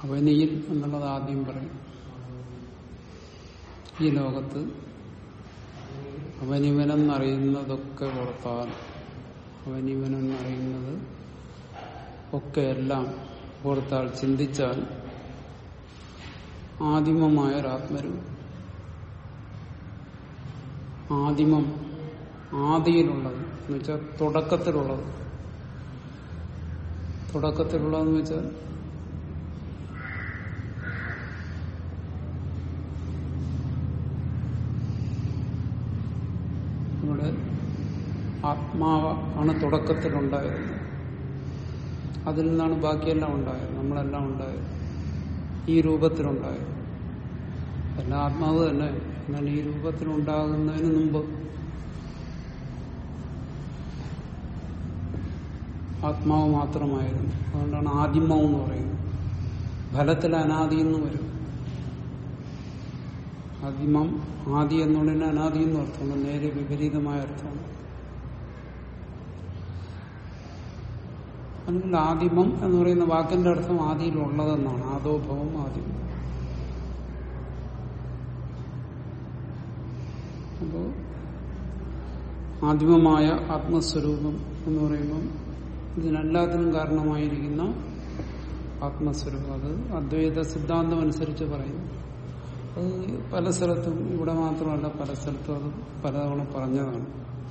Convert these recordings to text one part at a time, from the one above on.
അവനിയിൽ എന്നുള്ളത് ആദ്യം പറയും ഈ ലോകത്ത് അവനിവനെന്നറിയുന്നതൊക്കെ ഓർത്താൽ അവനിവനെന്നറിയുന്നത് ഒക്കെ എല്ലാം ഓർത്താൽ ചിന്തിച്ചാൽ ആദിമമായ ഒരാത്മരൂപം ആദിമം ആദിയിലുള്ളത് എന്ന് വെച്ചാൽ തുടക്കത്തിലുള്ളത് തുടക്കത്തിലുള്ളതെന്ന് വെച്ചാൽ ഇവിടെ ആത്മാവ് ആണ് തുടക്കത്തിലുണ്ടായത് അതിൽ നിന്നാണ് ബാക്കിയെല്ലാം ഉണ്ടായത് നമ്മളെല്ലാം ഉണ്ടായത് ഈ രൂപത്തിലുണ്ടായത് എല്ലാം ആത്മാവ് തന്നെ എന്നാൽ ഈ രൂപത്തിലുണ്ടാകുന്നതിന് മുമ്പ് ആത്മാവ് മാത്രമായിരുന്നു അതുകൊണ്ടാണ് ആദിമം എന്ന് പറയുന്നത് ഫലത്തിൽ അനാദി എന്ന് വരും ആദിമം ആദി എന്നുള്ളതിന് അനാദി എന്നും അർത്ഥമാണ് നേരെ വിപരീതമായ അർത്ഥമാണ് അല്ലെങ്കിൽ ആദിമം എന്ന് പറയുന്ന വാക്കിന്റെ അർത്ഥം ആദിയിലുള്ളതെന്നാണ് ആദോഭവം ആദിമം അപ്പോ ആദിമമായ ആത്മസ്വരൂപം എന്ന് പറയുമ്പം ഇതിനെല്ലാത്തിനും കാരണമായിരിക്കുന്ന ആത്മസ്വരൂപം അത് അദ്വൈത സിദ്ധാന്തം അനുസരിച്ച് പറയുന്നു അത് പല സ്ഥലത്തും ഇവിടെ മാത്രമല്ല പല സ്ഥലത്തും അത് പലതവണ പറഞ്ഞതാണ്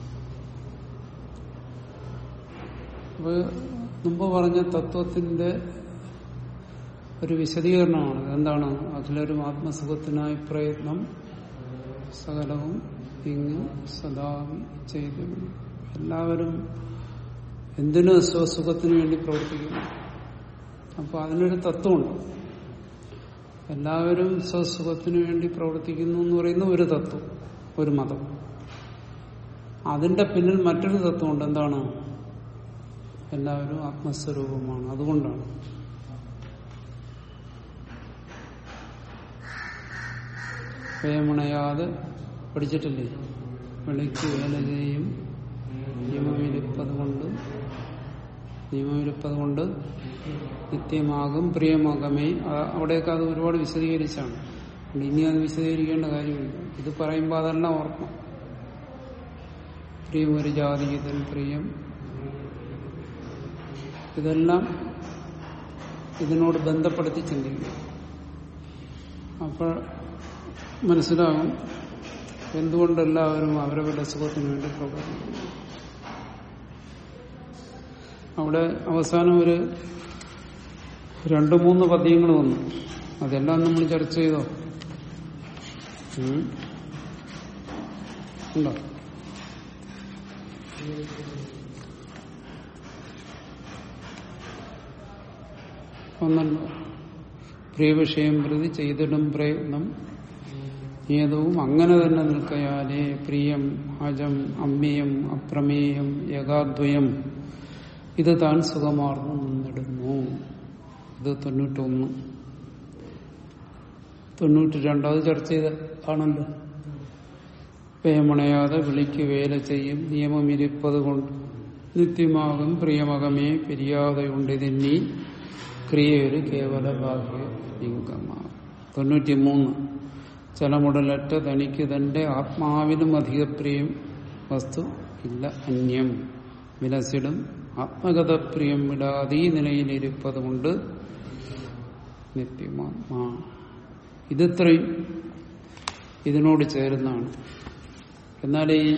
അപ്പൊ മുമ്പ് പറഞ്ഞ തത്വത്തിന്റെ ഒരു വിശദീകരണമാണ് എന്താണ് അതിലൊരു ആത്മസുഖത്തിനായി പ്രയത്നം സകലവും ഇങ്ങ് സദാവി ചെയ്തു എല്ലാവരും എന്തിനു സ്വസുഖത്തിനു വേണ്ടി പ്രവർത്തിക്കുന്നു അപ്പൊ അതിനൊരു തത്വമുണ്ട് എല്ലാവരും സ്വസുഖത്തിനു വേണ്ടി പ്രവർത്തിക്കുന്നു എന്ന് പറയുന്ന ഒരു തത്വം ഒരു മതം അതിന്റെ പിന്നിൽ മറ്റൊരു തത്വമുണ്ട് എന്താണ് എല്ലാവരും ആത്മസ്വരൂപമാണ് അതുകൊണ്ടാണ് വേമണയാതെ പഠിച്ചിട്ടില്ലേ വിളിക്ക് വേല ചെയ്യും നിയമവിരുപ്പത് കൊണ്ട് നിയമവിരുപ്പത് കൊണ്ട് നിത്യമാകും പ്രിയമാകമേ അവിടെയൊക്കെ അത് ഒരുപാട് വിശദീകരിച്ചാണ് അതുകൊണ്ട് ഇനി അത് വിശദീകരിക്കേണ്ട കാര്യമില്ല ഇത് പറയുമ്പോൾ അതെല്ലാം ഓർക്കണം പ്രിയം ഒരു ജാതിഗീതൻ പ്രിയം ഇതെല്ലാം ഇതിനോട് ബന്ധപ്പെടുത്തി ചിന്തിക്കുക അപ്പോൾ മനസ്സിലാകും എന്തുകൊണ്ട് എല്ലാവരും അവരവരുടെ സുഖത്തിന് വേണ്ടി പ്രവർത്തിക്കുന്നു അവിടെ അവസാനം ഒരു രണ്ടു മൂന്ന് പദ്യങ്ങൾ വന്നു അതെല്ലാം നമ്മൾ ചർച്ച ചെയ്തോ ഉം? ഉണ്ടോ ഒന്നല്ലോ പ്രിയവിഷയം പ്രതി ചെയ്തിടും പ്രയത്നം ഏതവും അങ്ങനെ തന്നെ നിൽക്കയാലേ പ്രിയം അജം അമ്മിയം അപ്രമേയം ഏകാദ്വയം ഇത് താൻ സുഖമാർന്നു നിന്നിടുന്നു ഇത് തൊണ്ണൂറ്റൊന്ന് തൊണ്ണൂറ്റി രണ്ടാത് ചർച്ച ചെയ്ത ആണല്ലോ പേമണയാതെ വിളിക്ക് വേല ചെയ്യും നിയമമിരിപ്പത് കൊണ്ട് നിത്യമാകും പ്രിയമകമേ പിരിയാതെയുണ്ടിതിന്നീ ക്രിയൊരു കേവല ബാഹ്യ ലിംഗമാകും തൊണ്ണൂറ്റിമൂന്ന് ചലമുടലറ്റ തനിക്ക് തന്റെ ആത്മാവിലും അധിക പ്രിയം വസ്തു ഇല്ല അന്യം വിലസിടും ആത്മഗത പ്രിയം വിടാതെ ഈ നിലയിലിരിപ്പത് കൊണ്ട് നിത്യമാ ഇതിത്രയും ഇതിനോട് ചേരുന്നതാണ് എന്നാലേ ഈ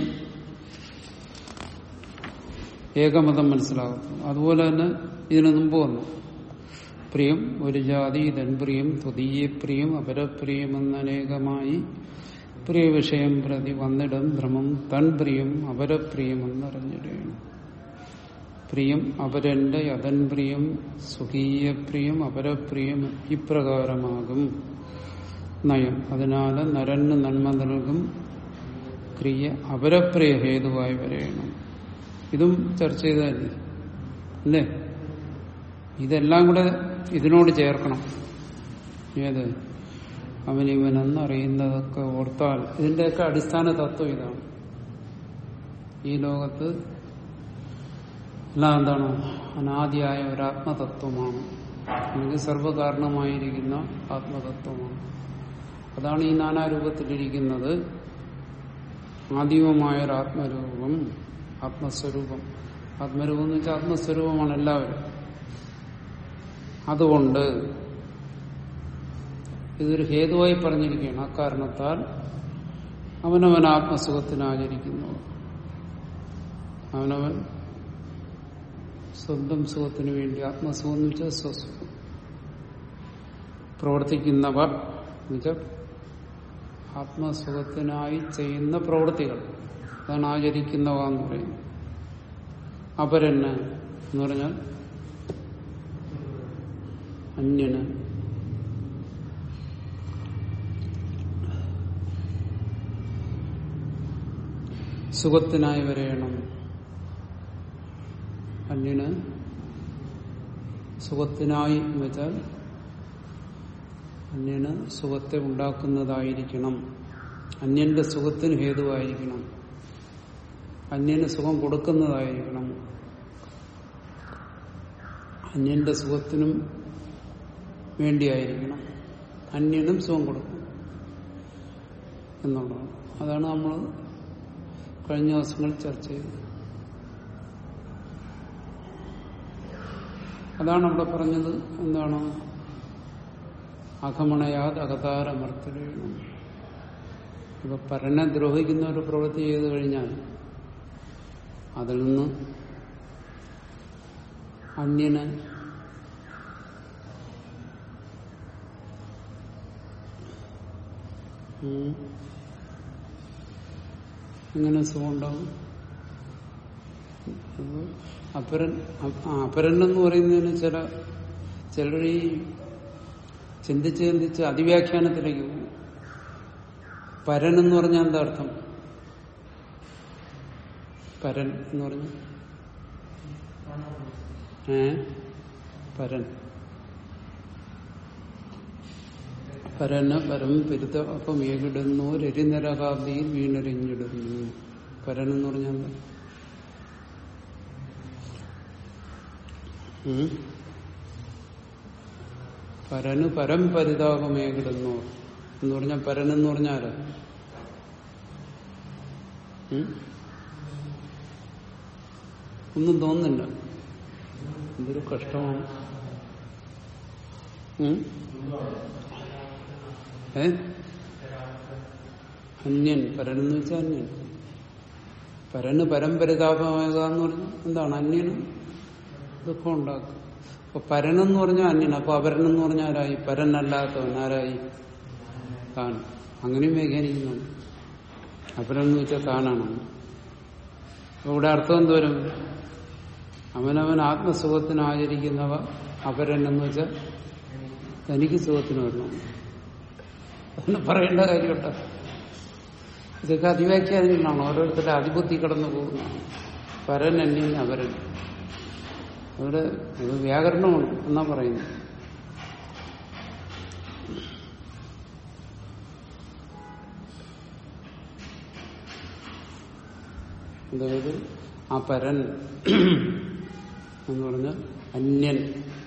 ഏകമതം മനസ്സിലാകത്തുള്ളൂ അതുപോലെ തന്നെ ഇതിനു മുമ്പ് വന്നു പ്രിയം ഒരു ജാതി പ്രിയം ത്വതീയ പ്രിയം അപരപ്രിയം എന്നനേകമായി പ്രിയ വിഷയം പ്രതി വന്നിടം ഭ്രമം തൻ പ്രിയം അപരപ്രിയം എന്നറിഞ്ഞിടുകയാണ് പ്രിയം അപരന്റെ അതൻ പ്രിയം സ്വകീയ പ്രിയം അപരപ്രിയം ഇപ്രകാരമാകും നയം അതിനാൽ നരന് നന്മ നൽകും ക്രിയ അപരപ്രിയ ഹേതുവായി വരയണം ഇതും ചർച്ച ചെയ്തതല്ലേ അല്ലേ ഇതെല്ലാം കൂടെ ഇതിനോട് ചേർക്കണം ഏത് അവനിവനെന്നറിയുന്നതൊക്കെ ഓർത്താൽ ഇതിന്റെയൊക്കെ അടിസ്ഥാന തത്വം ഇതാണ് ഈ ലോകത്ത് എല്ലാം എന്താണ് അനാദിയായ ഒരാത്മതത്വമാണ് അല്ലെങ്കിൽ സർവകാരണമായിരിക്കുന്ന ആത്മതത്വമാണ് അതാണ് ഈ നാനാരൂപത്തിലിരിക്കുന്നത് ആദിമമായ ഒരു ആത്മരൂപം ആത്മസ്വരൂപം ആത്മരൂപം എന്ന് വെച്ചാൽ ആത്മസ്വരൂപമാണ് എല്ലാവരും അതുകൊണ്ട് ഇതൊരു ഹേതുവായി പറഞ്ഞിരിക്കുകയാണ് അക്കാരണത്താൽ അവനവൻ ആത്മസുഖത്തിന് ആചരിക്കുന്നു അവനവൻ സ്വന്തം സുഖത്തിന് വേണ്ടി ആത്മസുഖം എന്ന് വെച്ചാൽ സ്വസുഖം പ്രവർത്തിക്കുന്നവർ എന്നുവെച്ചാൽ ആത്മസുഖത്തിനായി ചെയ്യുന്ന പ്രവൃത്തികൾ അതാണ് ആചരിക്കുന്നവ എന്ന് പറയുന്നത് അപരന് എന്ന് പറഞ്ഞാൽ അന്യന് സുഖത്തിനായി വരയണം അന്യന് സുഖത്തിനായി എന്ന് വെച്ചാൽ അന്യന് സുഖത്തെ ഉണ്ടാക്കുന്നതായിരിക്കണം അന്യന്റെ സുഖത്തിന് ഹേതുവായിരിക്കണം അന്യന് സുഖം കൊടുക്കുന്നതായിരിക്കണം അന്യന്റെ സുഖത്തിനും വേണ്ടിയായിരിക്കണം അന്യനും സുഖം കൊടുക്കും എന്നുള്ളതാണ് അതാണ് നമ്മൾ കഴിഞ്ഞ ദിവസങ്ങളിൽ ചർച്ച ചെയ്തത് അതാണ് അവിടെ പറഞ്ഞത് എന്താണ് അകമണയാത് അകതാരമർത്തലും ഇപ്പൊ പരനെ ദ്രോഹിക്കുന്ന ഒരു പ്രവൃത്തി ചെയ്തു കഴിഞ്ഞാൽ അതിൽ നിന്ന് അന്യന് ഉം. എങ്ങനെ സുഖം ഉണ്ടാവും അത് അപരൻ അ- അപരൻ എന്ന് പറയുന്നതിന് ചില ചിലർ ഈ ചിന്തിച്ച് ചിന്തിച്ച് അതിവ്യാഖ്യാനത്തിലേക്ക് പോകും പരൻ എന്ന് പറഞ്ഞാൽ എന്താ അർത്ഥം പരൻ എന്ന് പറഞ്ഞ ഏ പരൻ പരന് പരം പെരുത്ത അപ്പം ഏകിടുന്നു രരിനരകാബ്ദിയിൽ വീണരിഞ്ഞിടുന്നു പരൻ എന്ന് പറഞ്ഞാൽ എന്താ ഉം? പരന് പരം പരിതാപമേകിടുന്നു എന്ന് പറഞ്ഞാൽ പരൻ എന്ന് പറഞ്ഞാല് ഉം? ഒന്നും തോന്നുന്നില്ല എന്തൊരു കഷ്ടമാണ് ഉം? ഏ അന്യൻ പരനെന്ന് വെച്ചാൽ അന്യൻ പരന് പരമ്പരിതാപമാകുക എന്ന് പറഞ്ഞാൽ എന്താണ് അന്യന് ദുഃഖം ഉണ്ടാക്കും അപ്പൊ പരനെന്ന് പറഞ്ഞാൽ അന്യൻ അപ്പൊ അപരനെന്ന് പറഞ്ഞാൽ ആരായി പരനല്ലാത്തവൻ ആരായി താൻ അങ്ങനെയും വ്യാഖ്യാനിക്കുന്നുണ്ട് അപരനെന്ന് വെച്ചാൽ താനാണ് അപ്പൊ ഇവിടെ അർത്ഥം എന്തോരും അവനവൻ ആത്മസുഖത്തിന് ആചരിക്കുന്നവ അപരൻ എന്ന് വെച്ചാൽ തനിക്ക് സുഖത്തിന് വരണം അതൊന്നും പറയേണ്ട കാര്യമുണ്ട് ഇതൊക്കെ അതിവ്യാഖ്യാനങ്ങളാണ് ഓരോരുത്തരുടെ അതിബുദ്ധി കടന്നു പോകുന്നതാണ് പരൻ അന്യൻ അപരൻ അവിടെ അത് വ്യാകരണമാണ് എന്നാ പറയുന്നത് അതായത് ആ പരൻ എന്ന് പറഞ്ഞാൽ അന്യൻ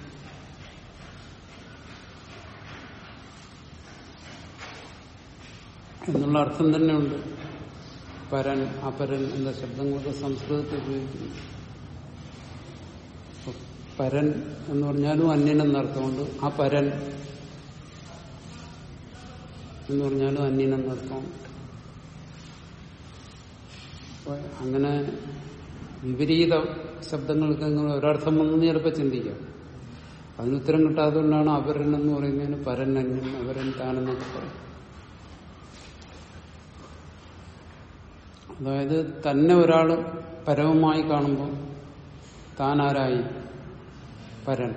എന്നുള്ള അർത്ഥം തന്നെയുണ്ട് പരൻ അപരൻ എന്ന ശബ്ദങ്ങളൊക്കെ സംസ്കൃതത്തിൽ ഉപയോഗിക്കുന്നു അപ്പൊ പരൻ എന്ന് പറഞ്ഞാലും അന്യൻ എന്നർത്ഥമുണ്ട് ആ പരൻ എന്ന് പറഞ്ഞാലും അന്യൻ എന്നർത്ഥമുണ്ട് അപ്പൊ അങ്ങനെ വിപരീത ശബ്ദങ്ങൾക്ക് നിങ്ങൾ ഒരർത്ഥം വന്നെന്ന് ചിലപ്പോൾ ചിന്തിക്കാം അതിന് ഉത്തരം കിട്ടാത്തതുകൊണ്ടാണ് അപരൻ എന്ന് പറയുന്നതിന് പരൻ അന്യൻ അവരൻ താനെന്നൊക്കെ പറയും അതായത് തന്നെ ഒരാൾ പരമമായി കാണുമ്പോൾ താൻ ആരായി പരൻ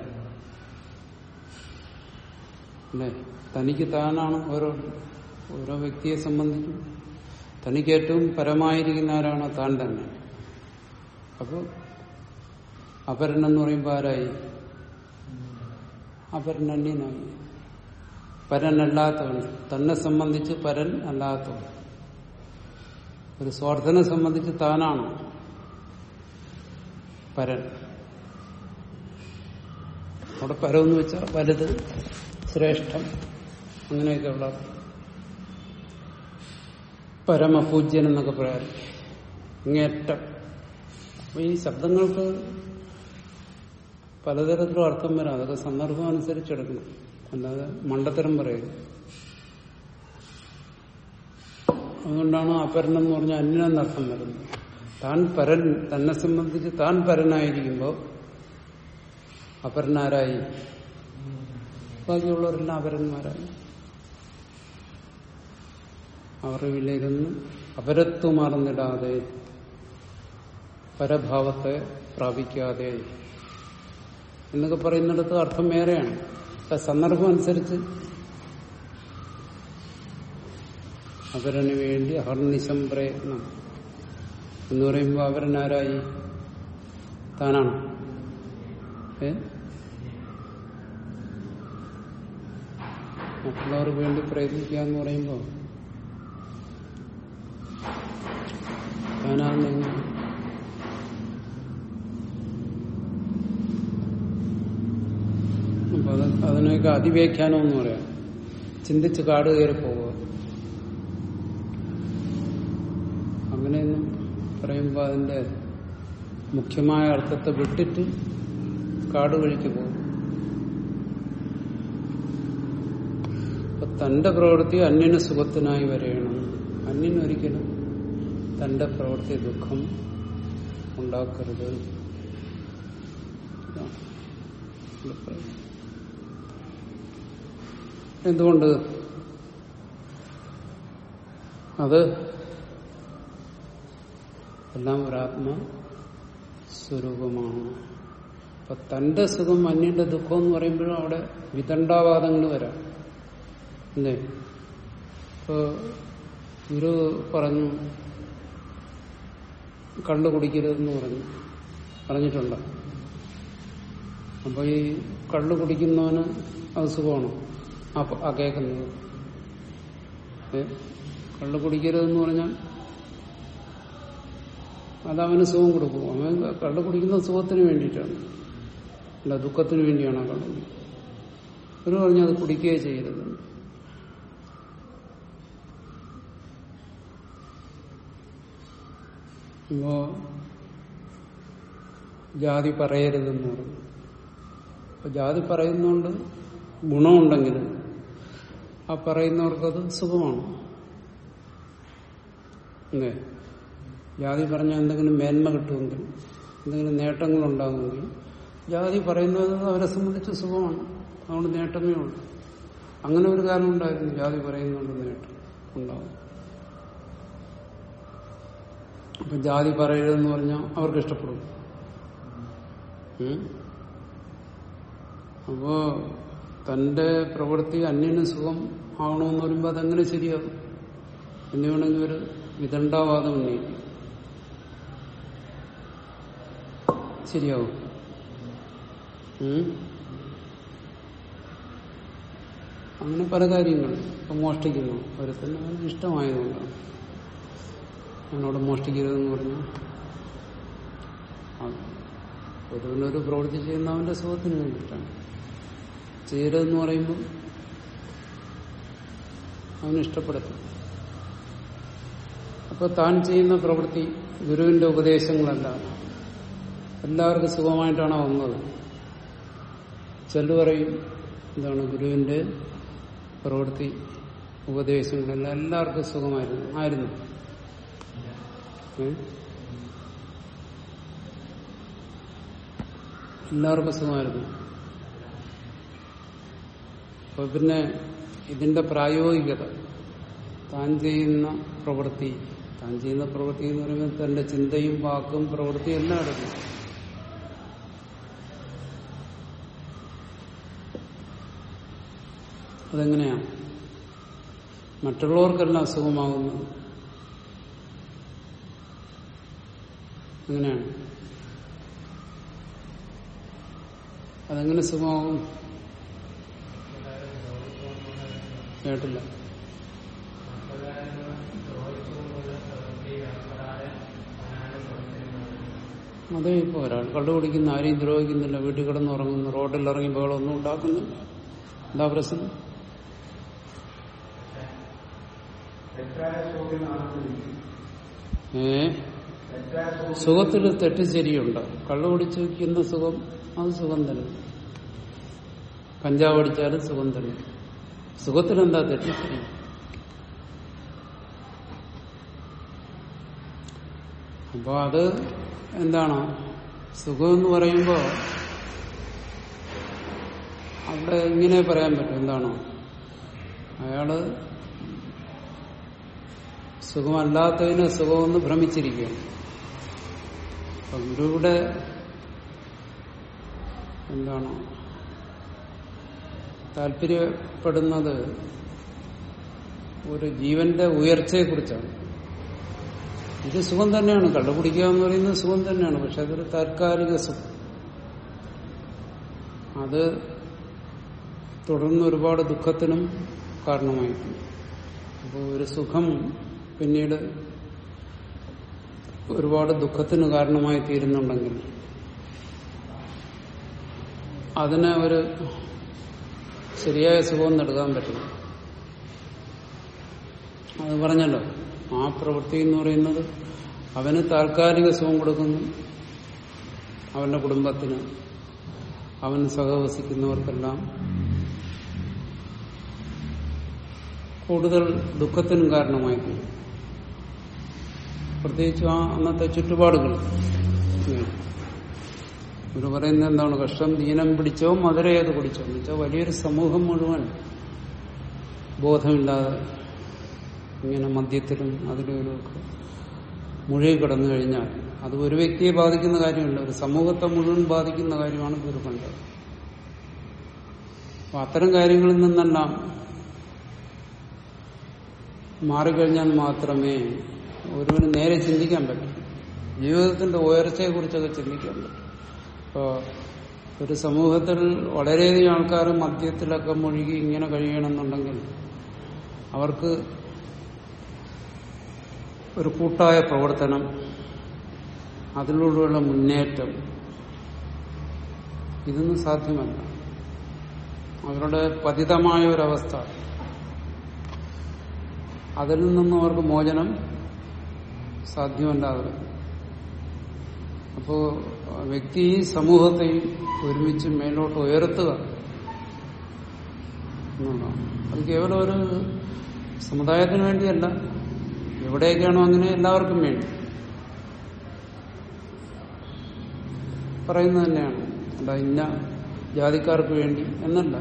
അല്ലേ തനിക്ക് താനാണ് ഓരോ ഓരോ വ്യക്തിയെ സംബന്ധിച്ചും തനിക്ക് ഏറ്റവും പരമായിരിക്കുന്ന ആരാണ് താൻ തന്നെ അപ്പോൾ അപരൻ എന്ന് പറയുമ്പോൾ ആരായി അപരൻ അന്യനായി പരനല്ലാത്തവൻ തന്നെ സംബന്ധിച്ച് പരൻ അല്ലാത്തവൻ ഒരു സ്വാർത്ഥനെ സംബന്ധിച്ച് താനാണ് പരൻ അവിടെ പരം എന്ന് വെച്ചാൽ വലുത് ശ്രേഷ്ഠം അങ്ങനെയൊക്കെയുള്ള പരമപൂജ്യൻ എന്നൊക്കെ പറയാറ് ഇങ്ങേറ്റം അപ്പൊ ഈ ശബ്ദങ്ങൾക്ക് പലതരത്തിലും അർത്ഥം വരാം അതൊക്കെ സന്ദർഭം അനുസരിച്ച് എടുക്കണം അല്ലാതെ മണ്ടത്തരം പറയുക അതുകൊണ്ടാണ് അപരൻ എന്ന് പറഞ്ഞാൽ അന്യനെന്നർത്ഥം വരുന്നത് താൻ പരൻ തന്നെ സംബന്ധിച്ച് താൻ പരനായിരിക്കുമ്പോൾ അപരനാരായി ബാക്കിയുള്ളവരെല്ലാം അപരന്മാരായി അറിവിലിരുന്ന് അപരത്വമാർന്നിടാതെ പരഭാവത്തെ പ്രാപിക്കാതെ എന്നൊക്കെ പറയുന്നിടത്ത് അർത്ഥം വേറെയാണ് സന്ദർഭം അനുസരിച്ച് അവരന് വേണ്ടി അഹർനിശം പ്രയത്നം എന്ന് പറയുമ്പോൾ അവരനാരായി താനാണ് ഏ മറ്റുള്ളവർക്ക് വേണ്ടി പ്രയത്നിക്കുക എന്ന് പറയുമ്പോൾ താനാണെന്ന് അപ്പൊ അത് അതിനൊക്കെ അതിവ്യാഖ്യാനം എന്ന് പറയാം ചിന്തിച്ച് കാട് കയറി പോവുക അങ്ങനെയൊന്നും പറയുമ്പോൾ അതിന്റെ മുഖ്യമായ അർത്ഥത്തെ വിട്ടിട്ട് കാട് വഴിക്ക് പോകും അപ്പൊ തന്റെ പ്രവൃത്തി അന്യന് സുഖത്തിനായി വരയണം അന്യനൊരിക്കലും തന്റെ പ്രവൃത്തി ദുഃഖം ഉണ്ടാക്കരുത് ഇതാണ് ഇവിടെ പറയുന്നത്. എന്തുകൊണ്ട് അത് എല്ലാം ഒരാത്മ സ്വരൂപമാണ് അപ്പൊ തന്റെ സുഖം അന്യന്റെ ദുഃഖം എന്ന് പറയുമ്പോഴും അവിടെ വിദണ്ഡാവാദങ്ങൾ വരാം അല്ലേ ഇപ്പോ ഗുരു പറഞ്ഞു കള്ളു കുടിക്കരുതെന്ന് പറഞ്ഞു പറഞ്ഞിട്ടുണ്ടോ അപ്പൊ ഈ കള്ളു കുടിക്കുന്നവന് അത് സുഖമാണോ ആ പ- ആ കേൾക്കുന്നത് ഏ കള്ളു കുടിക്കരുതെന്ന് പറഞ്ഞാൽ അതവന് സുഖം കൊടുക്കും അവൻ കള്ളു കുടിക്കുന്നത് സുഖത്തിന് വേണ്ടിയിട്ടാണ് അല്ല ദുഃഖത്തിന് വേണ്ടിയാണ് ആ കള്ളു കുടിക്കുന്നത് ഒരു പറഞ്ഞു അത് കുടിക്കുകയേ ചെയ്യരുത് ഇപ്പോ ജാതി പറയരുതെന്ന് പറഞ്ഞു അപ്പൊ ജാതി പറയുന്നോണ്ട് ഗുണമുണ്ടെങ്കിൽ ആ പറയുന്നവർക്കത് സുഖമാണ് അല്ലേ ജാതി പറഞ്ഞാൽ എന്തെങ്കിലും മേന്മ കിട്ടുമെങ്കിൽ എന്തെങ്കിലും നേട്ടങ്ങളുണ്ടാകുമെങ്കിൽ ജാതി പറയുന്നത് അവരെ സംബന്ധിച്ച് സുഖമാണ് അതുകൊണ്ട് നേട്ടമേ ഉള്ളൂ അങ്ങനെ ഒരു കാലം ഉണ്ടായിരുന്നു ജാതി പറയുന്നതുകൊണ്ട് നേട്ടം ഉണ്ടാകും അപ്പൊ ജാതി പറയരുതെന്ന് പറഞ്ഞാൽ അവർക്ക് ഇഷ്ടപ്പെടും ഉം? അപ്പോ തന്റെ പ്രവൃത്തി അന്യന് സുഖം ആവണമെന്ന് പറയുമ്പോൾ അതെങ്ങനെ ശരിയാകും എന്ന് വേണമെങ്കിൽ ഒരു വിദണ്ഡാവാദം ഉന്നയിക്കും ശരിയാവും ഉം? അങ്ങനെ പല കാര്യങ്ങളും ഇപ്പൊ മോഷ്ടിക്കുന്നു ഒരുത്തന്നെ അവന് ഇഷ്ടമായതുകൊണ്ടാണ് എന്നോട് മോഷ്ടിക്കരുതെന്ന് പറഞ്ഞു ഒരുവനൊരു പ്രവൃത്തി ചെയ്യുന്നവന്റെ സുഖത്തിന് വേണ്ടിയിട്ടാണ് ചെയ്യരുതെന്ന് പറയുമ്പോൾ അവന് ഇഷ്ടപ്പെടുത്തും അപ്പൊ താൻ ചെയ്യുന്ന പ്രവൃത്തി ഗുരുവിന്റെ ഉപദേശങ്ങളല്ല എല്ലാവർക്കും സുഖമായിട്ടാണ് വന്നത് ചെല്ലു പറയും എന്താണ് ഗുരുവിന്റെ പ്രവൃത്തി ഉപദേശങ്ങളെല്ലാം എല്ലാവർക്കും സുഖമായിരുന്നു ആയിരുന്നു ഏ? എല്ലാവർക്കും സുഖമായിരുന്നു അപ്പൊ പിന്നെ ഇതിന്റെ പ്രായോഗികത താൻ ചെയ്യുന്ന പ്രവൃത്തി താൻ ചെയ്യുന്ന പ്രവൃത്തി എന്ന് പറയുമ്പോൾ തന്റെ ചിന്തയും വാക്കും പ്രവൃത്തിയും എല്ലാം എടുക്കും അതെങ്ങനെയാണ് മറ്റുള്ളവർക്കെല്ലാം അസുഖമാകുന്നത് എങ്ങനെയാണ് അതെങ്ങനെ സുഖമാകും കേട്ടില്ല അതേ ഇപ്പൊ ഒരാൾ കള്ളു കുടിക്കുന്ന ആരെയും ദ്രോഹിക്കുന്നില്ല വീട്ടിൽ കിടന്ന് ഉറങ്ങുന്നു റോഡിൽ ഇറങ്ങി ബഹളമൊന്നും ഉണ്ടാക്കുന്നില്ല എന്താ പ്രശ്നം ഏ സുഖത്തിൽ തെറ്റ് ശരിയുണ്ട് കള്ളു കുടിച്ച് വയ്ക്കുന്ന സുഖം അത് സുഖം തന്നെ കഞ്ചാവ് അടിച്ചാലും സുഖം തന്നെ സുഖത്തിനെന്താ തെറ്റ് ശരി അപ്പൊ അത് എന്താണ് സുഖം എന്ന് പറയുമ്പോ അവിടെ ഇങ്ങനെ പറയാൻ പറ്റും എന്താണ് അയാള് സുഖമല്ലാത്തതിന് സുഖമെന്ന് ഭ്രമിച്ചിരിക്കുകയാണ് അപ്പൊ ഗുരുവിടെ എന്താണ് താല്പര്യപ്പെടുന്നത് ഒരു ജീവന്റെ ഉയർച്ചയെക്കുറിച്ചാണ് ഇത് സുഖം തന്നെയാണ് കള്ളുകുടിക്കുക എന്ന് പറയുന്നത് സുഖം തന്നെയാണ് പക്ഷെ അതൊരു താൽക്കാലിക സുഖം അത് തുടർന്ന് ഒരുപാട് ദുഃഖത്തിനും കാരണമായിട്ടുണ്ട് അപ്പോൾ ഒരു സുഖം പിന്നീട് ഒരുപാട് ദുഃഖത്തിന് കാരണമായി തീരുന്നുണ്ടെങ്കിൽ അതിനെ ഒരു ശരിയായ സുഖം എടുക്കാൻ പറ്റില്ല അത് പറഞ്ഞല്ലോ ആ പ്രവൃത്തി എന്ന് പറയുന്നത് അവന് താൽക്കാലിക സുഖം കൊടുക്കുന്നു അവന്റെ കുടുംബത്തിന് അവൻ സഹവസിക്കുന്നവർക്കെല്ലാം കൂടുതൽ ദുഃഖത്തിനും കാരണമായി തീരും പ്രത്യേകിച്ചും ആ അന്നത്തെ ചുറ്റുപാടുകൾ ഇവർ പറയുന്നത് എന്താണ് കഷ്ടം ദീനം പിടിച്ചോ മധുരയത് കുടിച്ചോ എന്ന് വെച്ചാൽ വലിയൊരു സമൂഹം മുഴുവൻ ബോധമില്ലാതെ ഇങ്ങനെ മദ്യത്തിലും അതിലും ഒക്കെ മുഴുകി കിടന്നു കഴിഞ്ഞാൽ അത് ഒരു വ്യക്തിയെ ബാധിക്കുന്ന കാര്യമല്ല ഒരു സമൂഹത്തെ മുഴുവൻ ബാധിക്കുന്ന കാര്യമാണ് ഗുരുക്കണ്ടത് അപ്പൊ അത്തരം കാര്യങ്ങളിൽ നിന്നെല്ലാം മാറിക്കഴിഞ്ഞാൽ മാത്രമേ ഒരുവന് നേരെ ചിന്തിക്കാൻ പറ്റൂ ജീവിതത്തിന്റെ ഉയർച്ചയെ കുറിച്ചൊക്കെ ചിന്തിക്കാൻ പറ്റും ഇപ്പോ ഒരു സമൂഹത്തിൽ വളരെയധികം ആൾക്കാർ മദ്യത്തിലൊക്കെ മുഴുകി ഇങ്ങനെ കഴിയണമെന്നുണ്ടെങ്കിൽ അവർക്ക് ഒരു കൂട്ടായ പ്രവർത്തനം അതിലൂടെയുള്ള മുന്നേറ്റം ഇതൊന്നും സാധ്യമല്ല അവരുടെ പതിതമായ ഒരവസ്ഥ അതിൽ നിന്നും അവർക്ക് മോചനം സാധ്യമല്ലാതെ വരും. അപ്പോ വ്യക്തി സമൂഹത്തെയും ഒരുമിച്ച് മേലോട്ട് ഉയർത്തുക എന്നുള്ളതാണ് അത് കേവലം ഒരു സമുദായത്തിന് വേണ്ടിയല്ല എവിടെയൊക്കെയാണോ അങ്ങനെ എല്ലാവർക്കും വേണ്ടി പറയുന്നത് തന്നെയാണ് അല്ല ഇന്ന ജാതിക്കാർക്ക് വേണ്ടി എന്നല്ല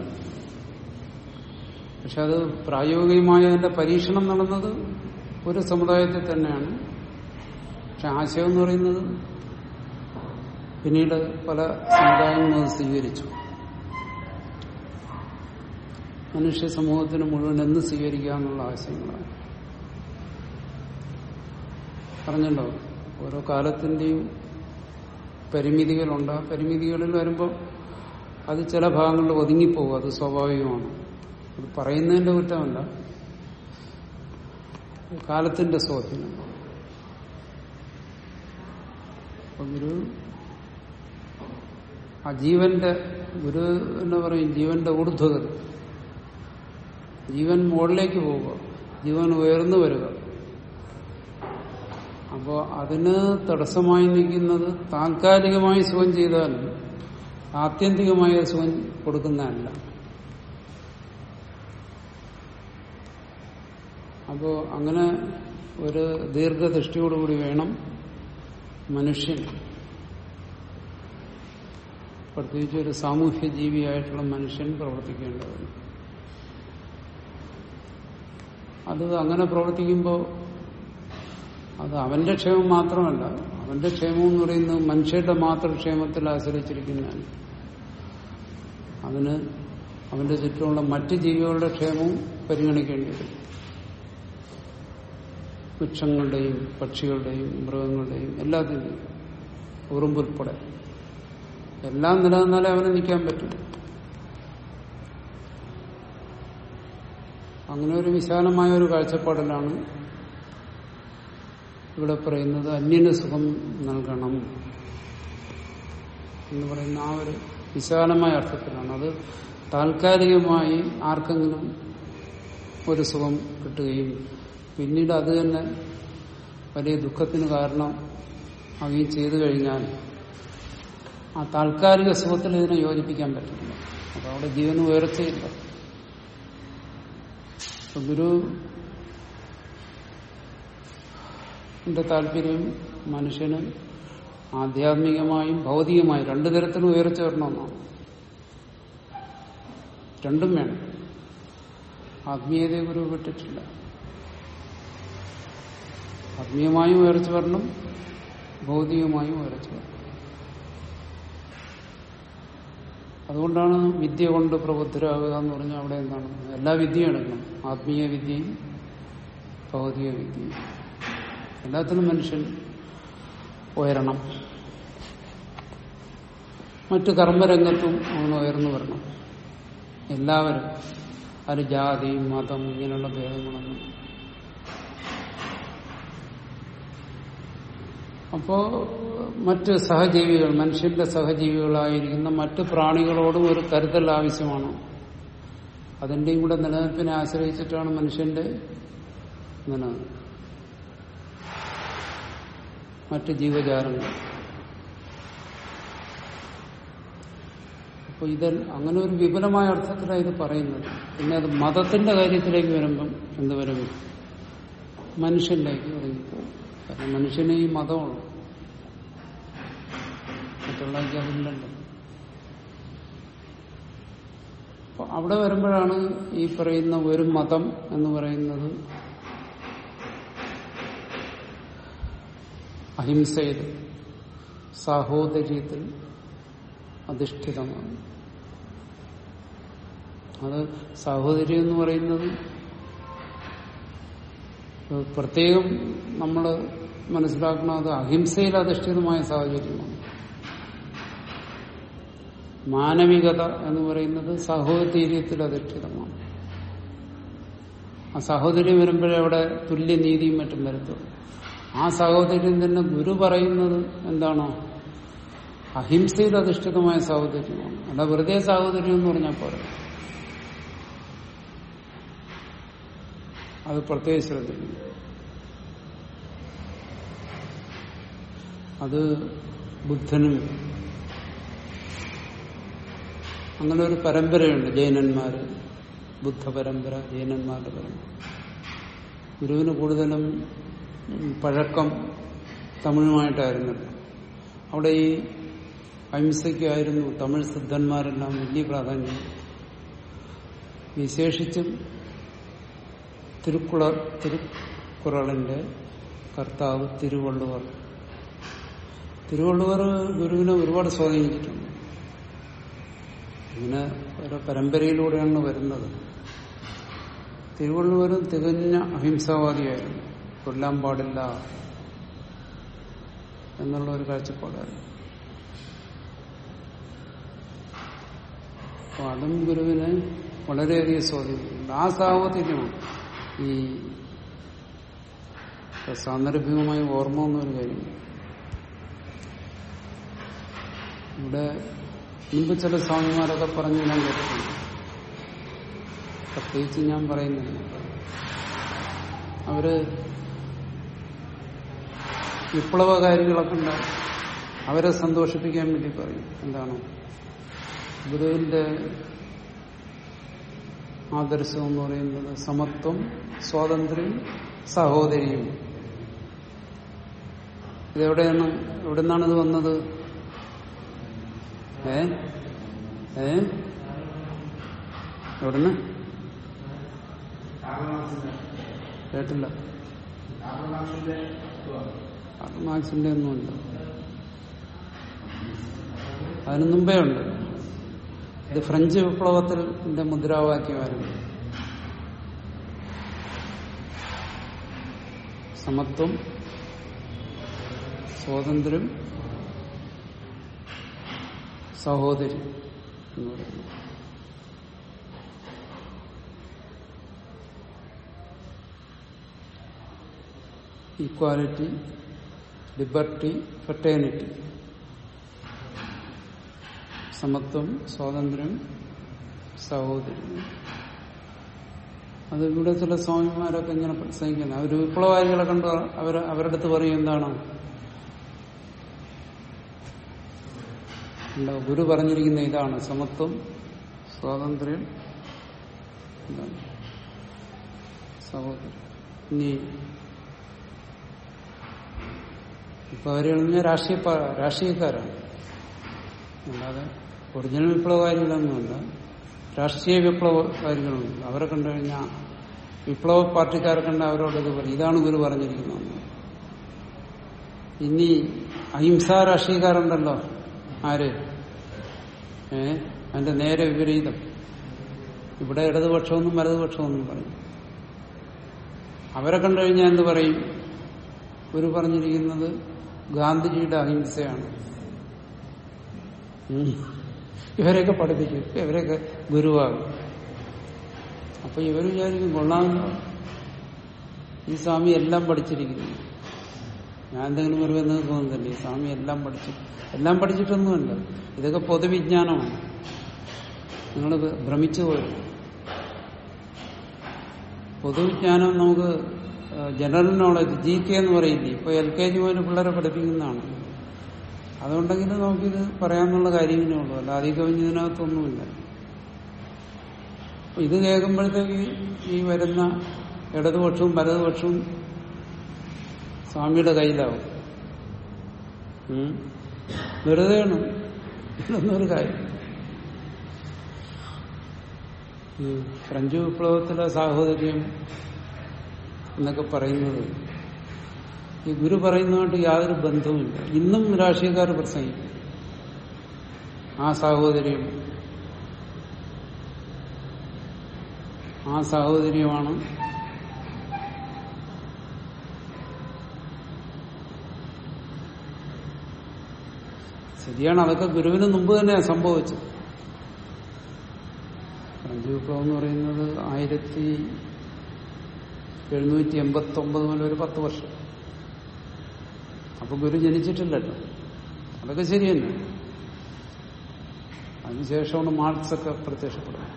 പക്ഷെ അത് പ്രായോഗികമായ അതിന്റെ പരീക്ഷണം നടന്നത് ഒരു സമുദായത്തിൽ തന്നെയാണ് പക്ഷെ ആശയം എന്ന് പറയുന്നത് പിന്നീട് പല സമുദായങ്ങളും അത് സ്വീകരിച്ചു മനുഷ്യ സമൂഹത്തിന് മുഴുവൻ എന്ന് സ്വീകരിക്കുക എന്നുള്ള ആശയങ്ങളാണ് പറഞ്ഞല്ലോ ഓരോ കാലത്തിന്റെയും പരിമിതികളുണ്ട് ആ പരിമിതികളിൽ വരുമ്പോൾ അത് ചില ഭാഗങ്ങളിൽ ഒതുങ്ങിപ്പോകും അത് സ്വാഭാവികമാണ് അത് പറയുന്നതിന്റെ കുറ്റമല്ല കാലത്തിന്റെ സ്വാധീനം അപ്പൊ ഗുരു ആ ജീവന്റെ ഗുരു എന്ന് പറയും ജീവന്റെ ഊർധ്വഗത ജീവൻ മുകളിലേക്ക് പോവുക ജീവൻ ഉയർന്നു വരിക അപ്പോ അതിന് തടസ്സമായി നിൽക്കുന്നത് താൽക്കാലികമായി സുഖം ചെയ്താൽ ആത്യന്തികമായ സുഖം കൊടുക്കുന്നതല്ല അപ്പോ അങ്ങനെ ഒരു ദീർഘദൃഷ്ടിയോടുകൂടി വേണം മനുഷ്യൻ പ്രത്യേകിച്ച് ഒരു സാമൂഹ്യ ജീവിയായിട്ടുള്ള മനുഷ്യൻ പ്രവർത്തിക്കേണ്ടത് അത് അങ്ങനെ പ്രവർത്തിക്കുമ്പോൾ അത് അവന്റെ ക്ഷേമം മാത്രമല്ല അവന്റെ ക്ഷേമം എന്ന് പറയുന്നത് മനുഷ്യരുടെ മാത്രം ക്ഷേമത്തിൽ ആശ്രയിച്ചിരിക്കുന്നതാണ് അതിന് അവന്റെ ചുറ്റുമുള്ള മറ്റ് ജീവികളുടെ ക്ഷേമവും പരിഗണിക്കേണ്ടി വരും വൃക്ഷങ്ങളുടെയും പക്ഷികളുടെയും മൃഗങ്ങളുടെയും എല്ലാത്തിന്റെയും ഉറുമ്പുൾപ്പെടെ എല്ലാം നിലനിന്നാലേ അവന് നിൽക്കാൻ പറ്റും അങ്ങനെ ഒരു വിശാലമായ ഒരു കാഴ്ചപ്പാടിലാണ് ഇവിടെ പറയുന്നത് അന്യന് സുഖം നൽകണം എന്ന് പറയുന്ന ആ ഒരു വിശാലമായ അർത്ഥത്തിലാണ് അത് താൽക്കാലികമായി ആർക്കെങ്കിലും ഒരു സുഖം കിട്ടുകയും പിന്നീട് അത് തന്നെ വലിയ ദുഃഖത്തിന് കാരണം ആവുകയും ചെയ്തു കഴിഞ്ഞാൽ ആ താൽക്കാലിക സുഖത്തിൽ ഇതിനെ യോജിപ്പിക്കാൻ പറ്റില്ല അപ്പൊ അവിടെ ജീവന് ഉയർച്ചയില്ല അപ്പൊ ഗുരു ന്റെ താല്പര്യം മനുഷ്യന് ആധ്യാത്മികമായും ഭൗതികമായും രണ്ടു തരത്തിലും ഉയർച്ച വരണമെന്നാണ് രണ്ടും വേണം ആത്മീയതയെ ഗുരു വിട്ടിട്ടില്ല ആത്മീയമായും ഉയർച്ച വരണം ഭൗതികമായും ഉയർച്ച വരണം അതുകൊണ്ടാണ് വിദ്യ കൊണ്ട് പ്രബുദ്ധരാകുക എന്ന് പറഞ്ഞാൽ അവിടെ എന്താണ് എല്ലാ വിദ്യയും എടുക്കണം ആത്മീയ വിദ്യയും ഭൗതിക വിദ്യയും എല്ലാത്തിനും മനുഷ്യൻ ഉയരണം മറ്റു കർമ്മരംഗത്തും അങ്ങനെ ഉയർന്നു വരണം എല്ലാവരും അത് ജാതി മതം ഇങ്ങനെയുള്ള ഭേദങ്ങളൊന്നും അപ്പോ മറ്റ് സഹജീവികൾ മനുഷ്യന്റെ സഹജീവികളായിരിക്കുന്ന മറ്റ് പ്രാണികളോടും ഒരു കരുതൽ ആവശ്യമാണ് അതിന്റെയും കൂടെ നിലനിൽപ്പിനെ ആശ്രയിച്ചിട്ടാണ് മനുഷ്യന്റെ നിലനിൽപ്പ് മറ്റ് ജീവജാലങ്ങൾ അപ്പൊ ഇത് അങ്ങനെ ഒരു വിപുലമായ അർത്ഥത്തിലാണ് ഇത് പറയുന്നത് പിന്നെ അത് മതത്തിന്റെ കാര്യത്തിലേക്ക് വരുമ്പം എന്ത് വരും മനുഷ്യനിലേക്ക് ഇറങ്ങിപ്പോകും കാരണം മനുഷ്യന് ഈ മതമുള്ളൂ മറ്റുള്ള അതില്ലല്ലോ അപ്പൊ അവിടെ വരുമ്പോഴാണ് ഈ പറയുന്ന ഒരു മതം എന്ന് പറയുന്നത് അഹിംസയിൽ സാഹോദര്യത്തിൽ അധിഷ്ഠിതമാണ് അത് സാഹോദര്യം എന്ന് പറയുന്നത് പ്രത്യേകം നമ്മൾ മനസ്സിലാക്കണം അത് അഹിംസയിൽ അധിഷ്ഠിതമായ സാഹചര്യമാണ് മാനവികത എന്ന് പറയുന്നത് സഹോദര്യത്തിൽ അധിഷ്ഠിതമാണ് ആ സാഹോദര്യം വരുമ്പോഴേ അവിടെ തുല്യനീതിയും മറ്റും വരത്തുള്ളൂ ആ സാഹോദര്യം തന്നെ ഗുരു പറയുന്നത് എന്താണോ അഹിംസയിൽ അധിഷ്ഠിതമായ സാഹോദര്യമാണ് അല്ല വെറുതെ സാഹോദര്യം എന്ന് പറഞ്ഞാൽ പോരാ അത് പ്രത്യേകം ശ്രദ്ധിക്കുന്നു അത് ബുദ്ധനും അങ്ങനെ ഒരു പരമ്പരയുണ്ട് ജൈനന്മാര് ബുദ്ധ പരമ്പര ജൈനന്മാരുടെ പരമ്പര ഗുരുവിന് കൂടുതലും പഴക്കം തമിഴുമായിട്ടായിരുന്നല്ലോ അവിടെ ഈ അഹിംസയ്ക്കായിരുന്നു തമിഴ് സിദ്ധന്മാരെല്ലാം വലിയ പ്രാധാന്യം വിശേഷിച്ചും തിരുക്കുള തിരുക്കുറളിന്റെ കർത്താവ് തിരുവള്ളുവർ തിരുവള്ളുവർ ഗുരുവിനെ ഒരുപാട് സ്വാധീനിച്ചിട്ടുണ്ട് ഇങ്ങനെ ഓരോ പരമ്പരയിലൂടെയാണ് വരുന്നത് തിരുവള്ളുവരും തികഞ്ഞ അഹിംസാവാദിയായിരുന്നു കൊല്ലാൻ പാടില്ല എന്നുള്ള ഒരു കാഴ്ചപ്പാടായിരുന്നു അപ്പൊ അതും ഗുരുവിനെ വളരെയധികം സ്വാധീനിക്കുന്നുണ്ട് ആ സാഹോദര്യമാണ് ഈ സാന്ദർഭികമായി ഓർമ്മ എന്നൊരു കാര്യം ഇവിടെ മുമ്പ് ചില സ്വാമിമാരൊക്കെ പറഞ്ഞു ഞാൻ കേട്ടിട്ടുണ്ട് പ്രത്യേകിച്ച് ഞാൻ പറയുന്നില്ല അവര് വിപ്ലവകാരികളൊക്കെ ഉണ്ടാവും അവരെ സന്തോഷിപ്പിക്കാൻ വേണ്ടി പറയും എന്താണ് ഗുരുവിന്റെ ആദർശം എന്ന് പറയുന്നത് സമത്വം സ്വാതന്ത്ര്യം സഹോദരിയും ഇതെവിടെയാണ് എവിടെ നിന്നാണ് ഇത് വന്നത് ഏ ഏ എവിടുന്ന് കേട്ടില്ല മാർക്സിന്റെ ഒന്നുമില്ല അതിനു മുമ്പേ ഉണ്ട് ഇത് ഫ്രഞ്ച് വിപ്ലവത്തിന്റെ മുദ്രാവാക്യമായിരുന്നു സമത്വം സ്വാതന്ത്ര്യം സഹോദരി എന്ന് പറയുന്നു ഈക്വാലിറ്റി ലിബർട്ടി ഫെറ്റേണിറ്റി സമത്വം സ്വാതന്ത്ര്യം സഹോദര്യം അത് ഇവിടെ ചില സ്വാമിമാരൊക്കെ ഇങ്ങനെ പ്രസംഗിക്കുന്നത് അവർ വിപ്ലവകാരികളെ കണ്ട് അവർ അവരുടെ അടുത്ത് പറയും എന്താണ് എന്താ ഗുരു പറഞ്ഞിരിക്കുന്ന ഇതാണ് സമത്വം സ്വാതന്ത്ര്യം എന്താണ് സഹോദരൻ ഇനി വിപ്ലവകാരികൾ രാഷ്ട്രീയ രാഷ്ട്രീയക്കാരാണ് അല്ലാതെ ഒറിജിനൽ വിപ്ലവകാരികളൊന്നുമല്ല രാഷ്ട്രീയ വിപ്ലവകാരികളുണ്ട് അവരെ കണ്ടു കഴിഞ്ഞാൽ വിപ്ലവ പാർട്ടിക്കാരെ കണ്ട അവരോട് ഇത് പറയും ഇതാണ് ഗുരു പറഞ്ഞിരിക്കുന്നത് ഇനി അഹിംസാ രാഷ്ട്രീയക്കാരുണ്ടല്ലോ ആര് ഏ അതിന്റെ നേരെ വിപരീതം ഇവിടെ ഇടതുപക്ഷമൊന്നും വലതുപക്ഷമൊന്നും പറയും അവരെ കണ്ടു കഴിഞ്ഞാൽ എന്ത് പറയും ഗുരു പറഞ്ഞിരിക്കുന്നത് ഗാന്ധിജിയുടെ അഹിംസയാണ് ഉം. ഇവരെയൊക്കെ പഠിപ്പിക്കും ഇവരെയൊക്കെ ഗുരുവാകും അപ്പൊ ഇവർ വിചാരിക്കും കൊള്ളാമല്ലോ ഈ സ്വാമി എല്ലാം പഠിച്ചിരിക്കുന്നു ഞാൻ എന്തെങ്കിലും വരുമെന്ന് തോന്നുന്നില്ല ഈ സ്വാമി എല്ലാം പഠിച്ചു എല്ലാം പഠിച്ചിട്ടൊന്നുമല്ല ഇതൊക്കെ പൊതുവിജ്ഞാനമാണ് നിങ്ങൾ ഭ്രമിച്ചു പോയത് പൊതുവിജ്ഞാനം നമുക്ക് ജനറൽ നോളജ് ജി കെ എന്ന് പറയില്ലേ ഇപ്പൊ എൽ കെ ജി മുതൽ പിള്ളേരെ പഠിപ്പിക്കുന്നതാണ് അതുകൊണ്ടെങ്കിൽ നമുക്കിത് പറയാനുള്ള കാര്യങ്ങളേ ഉള്ളൂ അല്ല അധികം ഇതിനകത്തൊന്നുമില്ല അപ്പൊ ഇത് കേൾക്കുമ്പോഴത്തേക്ക് ഈ വരുന്ന ഇടതുപക്ഷവും വലതുപക്ഷവും സ്വാമിയുടെ കയ്യിലാവും ഉം. വെറുതെയാണ് ഇതൊന്നൊരു കാര്യം ഈ ഫ്രഞ്ച് വിപ്ലവത്തിലെ സാഹോദര്യം എന്നൊക്കെ പറയുന്നത് ഈ ഗുരു പറയുന്നതുകൊണ്ട് യാതൊരു ബന്ധവുമില്ല ഇന്നും രാഷ്ട്രീയക്കാർ പ്രസംഗിക്കും ആ സാഹോദര്യം ആ സാഹോദര്യമാണ് ശരിയാണ് അതൊക്കെ ഗുരുവിന് മുമ്പ് തന്നെയാണ് സംഭവിച്ചത് ഫ്രഞ്ച് വിപ്ലവം എന്ന് പറയുന്നത് ആയിരത്തി എഴുന്നൂറ്റി എൺപത്തി ഒമ്പത് മുതൽ ഒരു പത്ത് വർഷം അപ്പൊ ഗുരു ജനിച്ചിട്ടില്ലല്ലോ അതൊക്കെ ശരി തന്നെ അതിനുശേഷമാണ് മാർക്സ് ഒക്കെ പ്രത്യക്ഷപ്പെടുന്നത്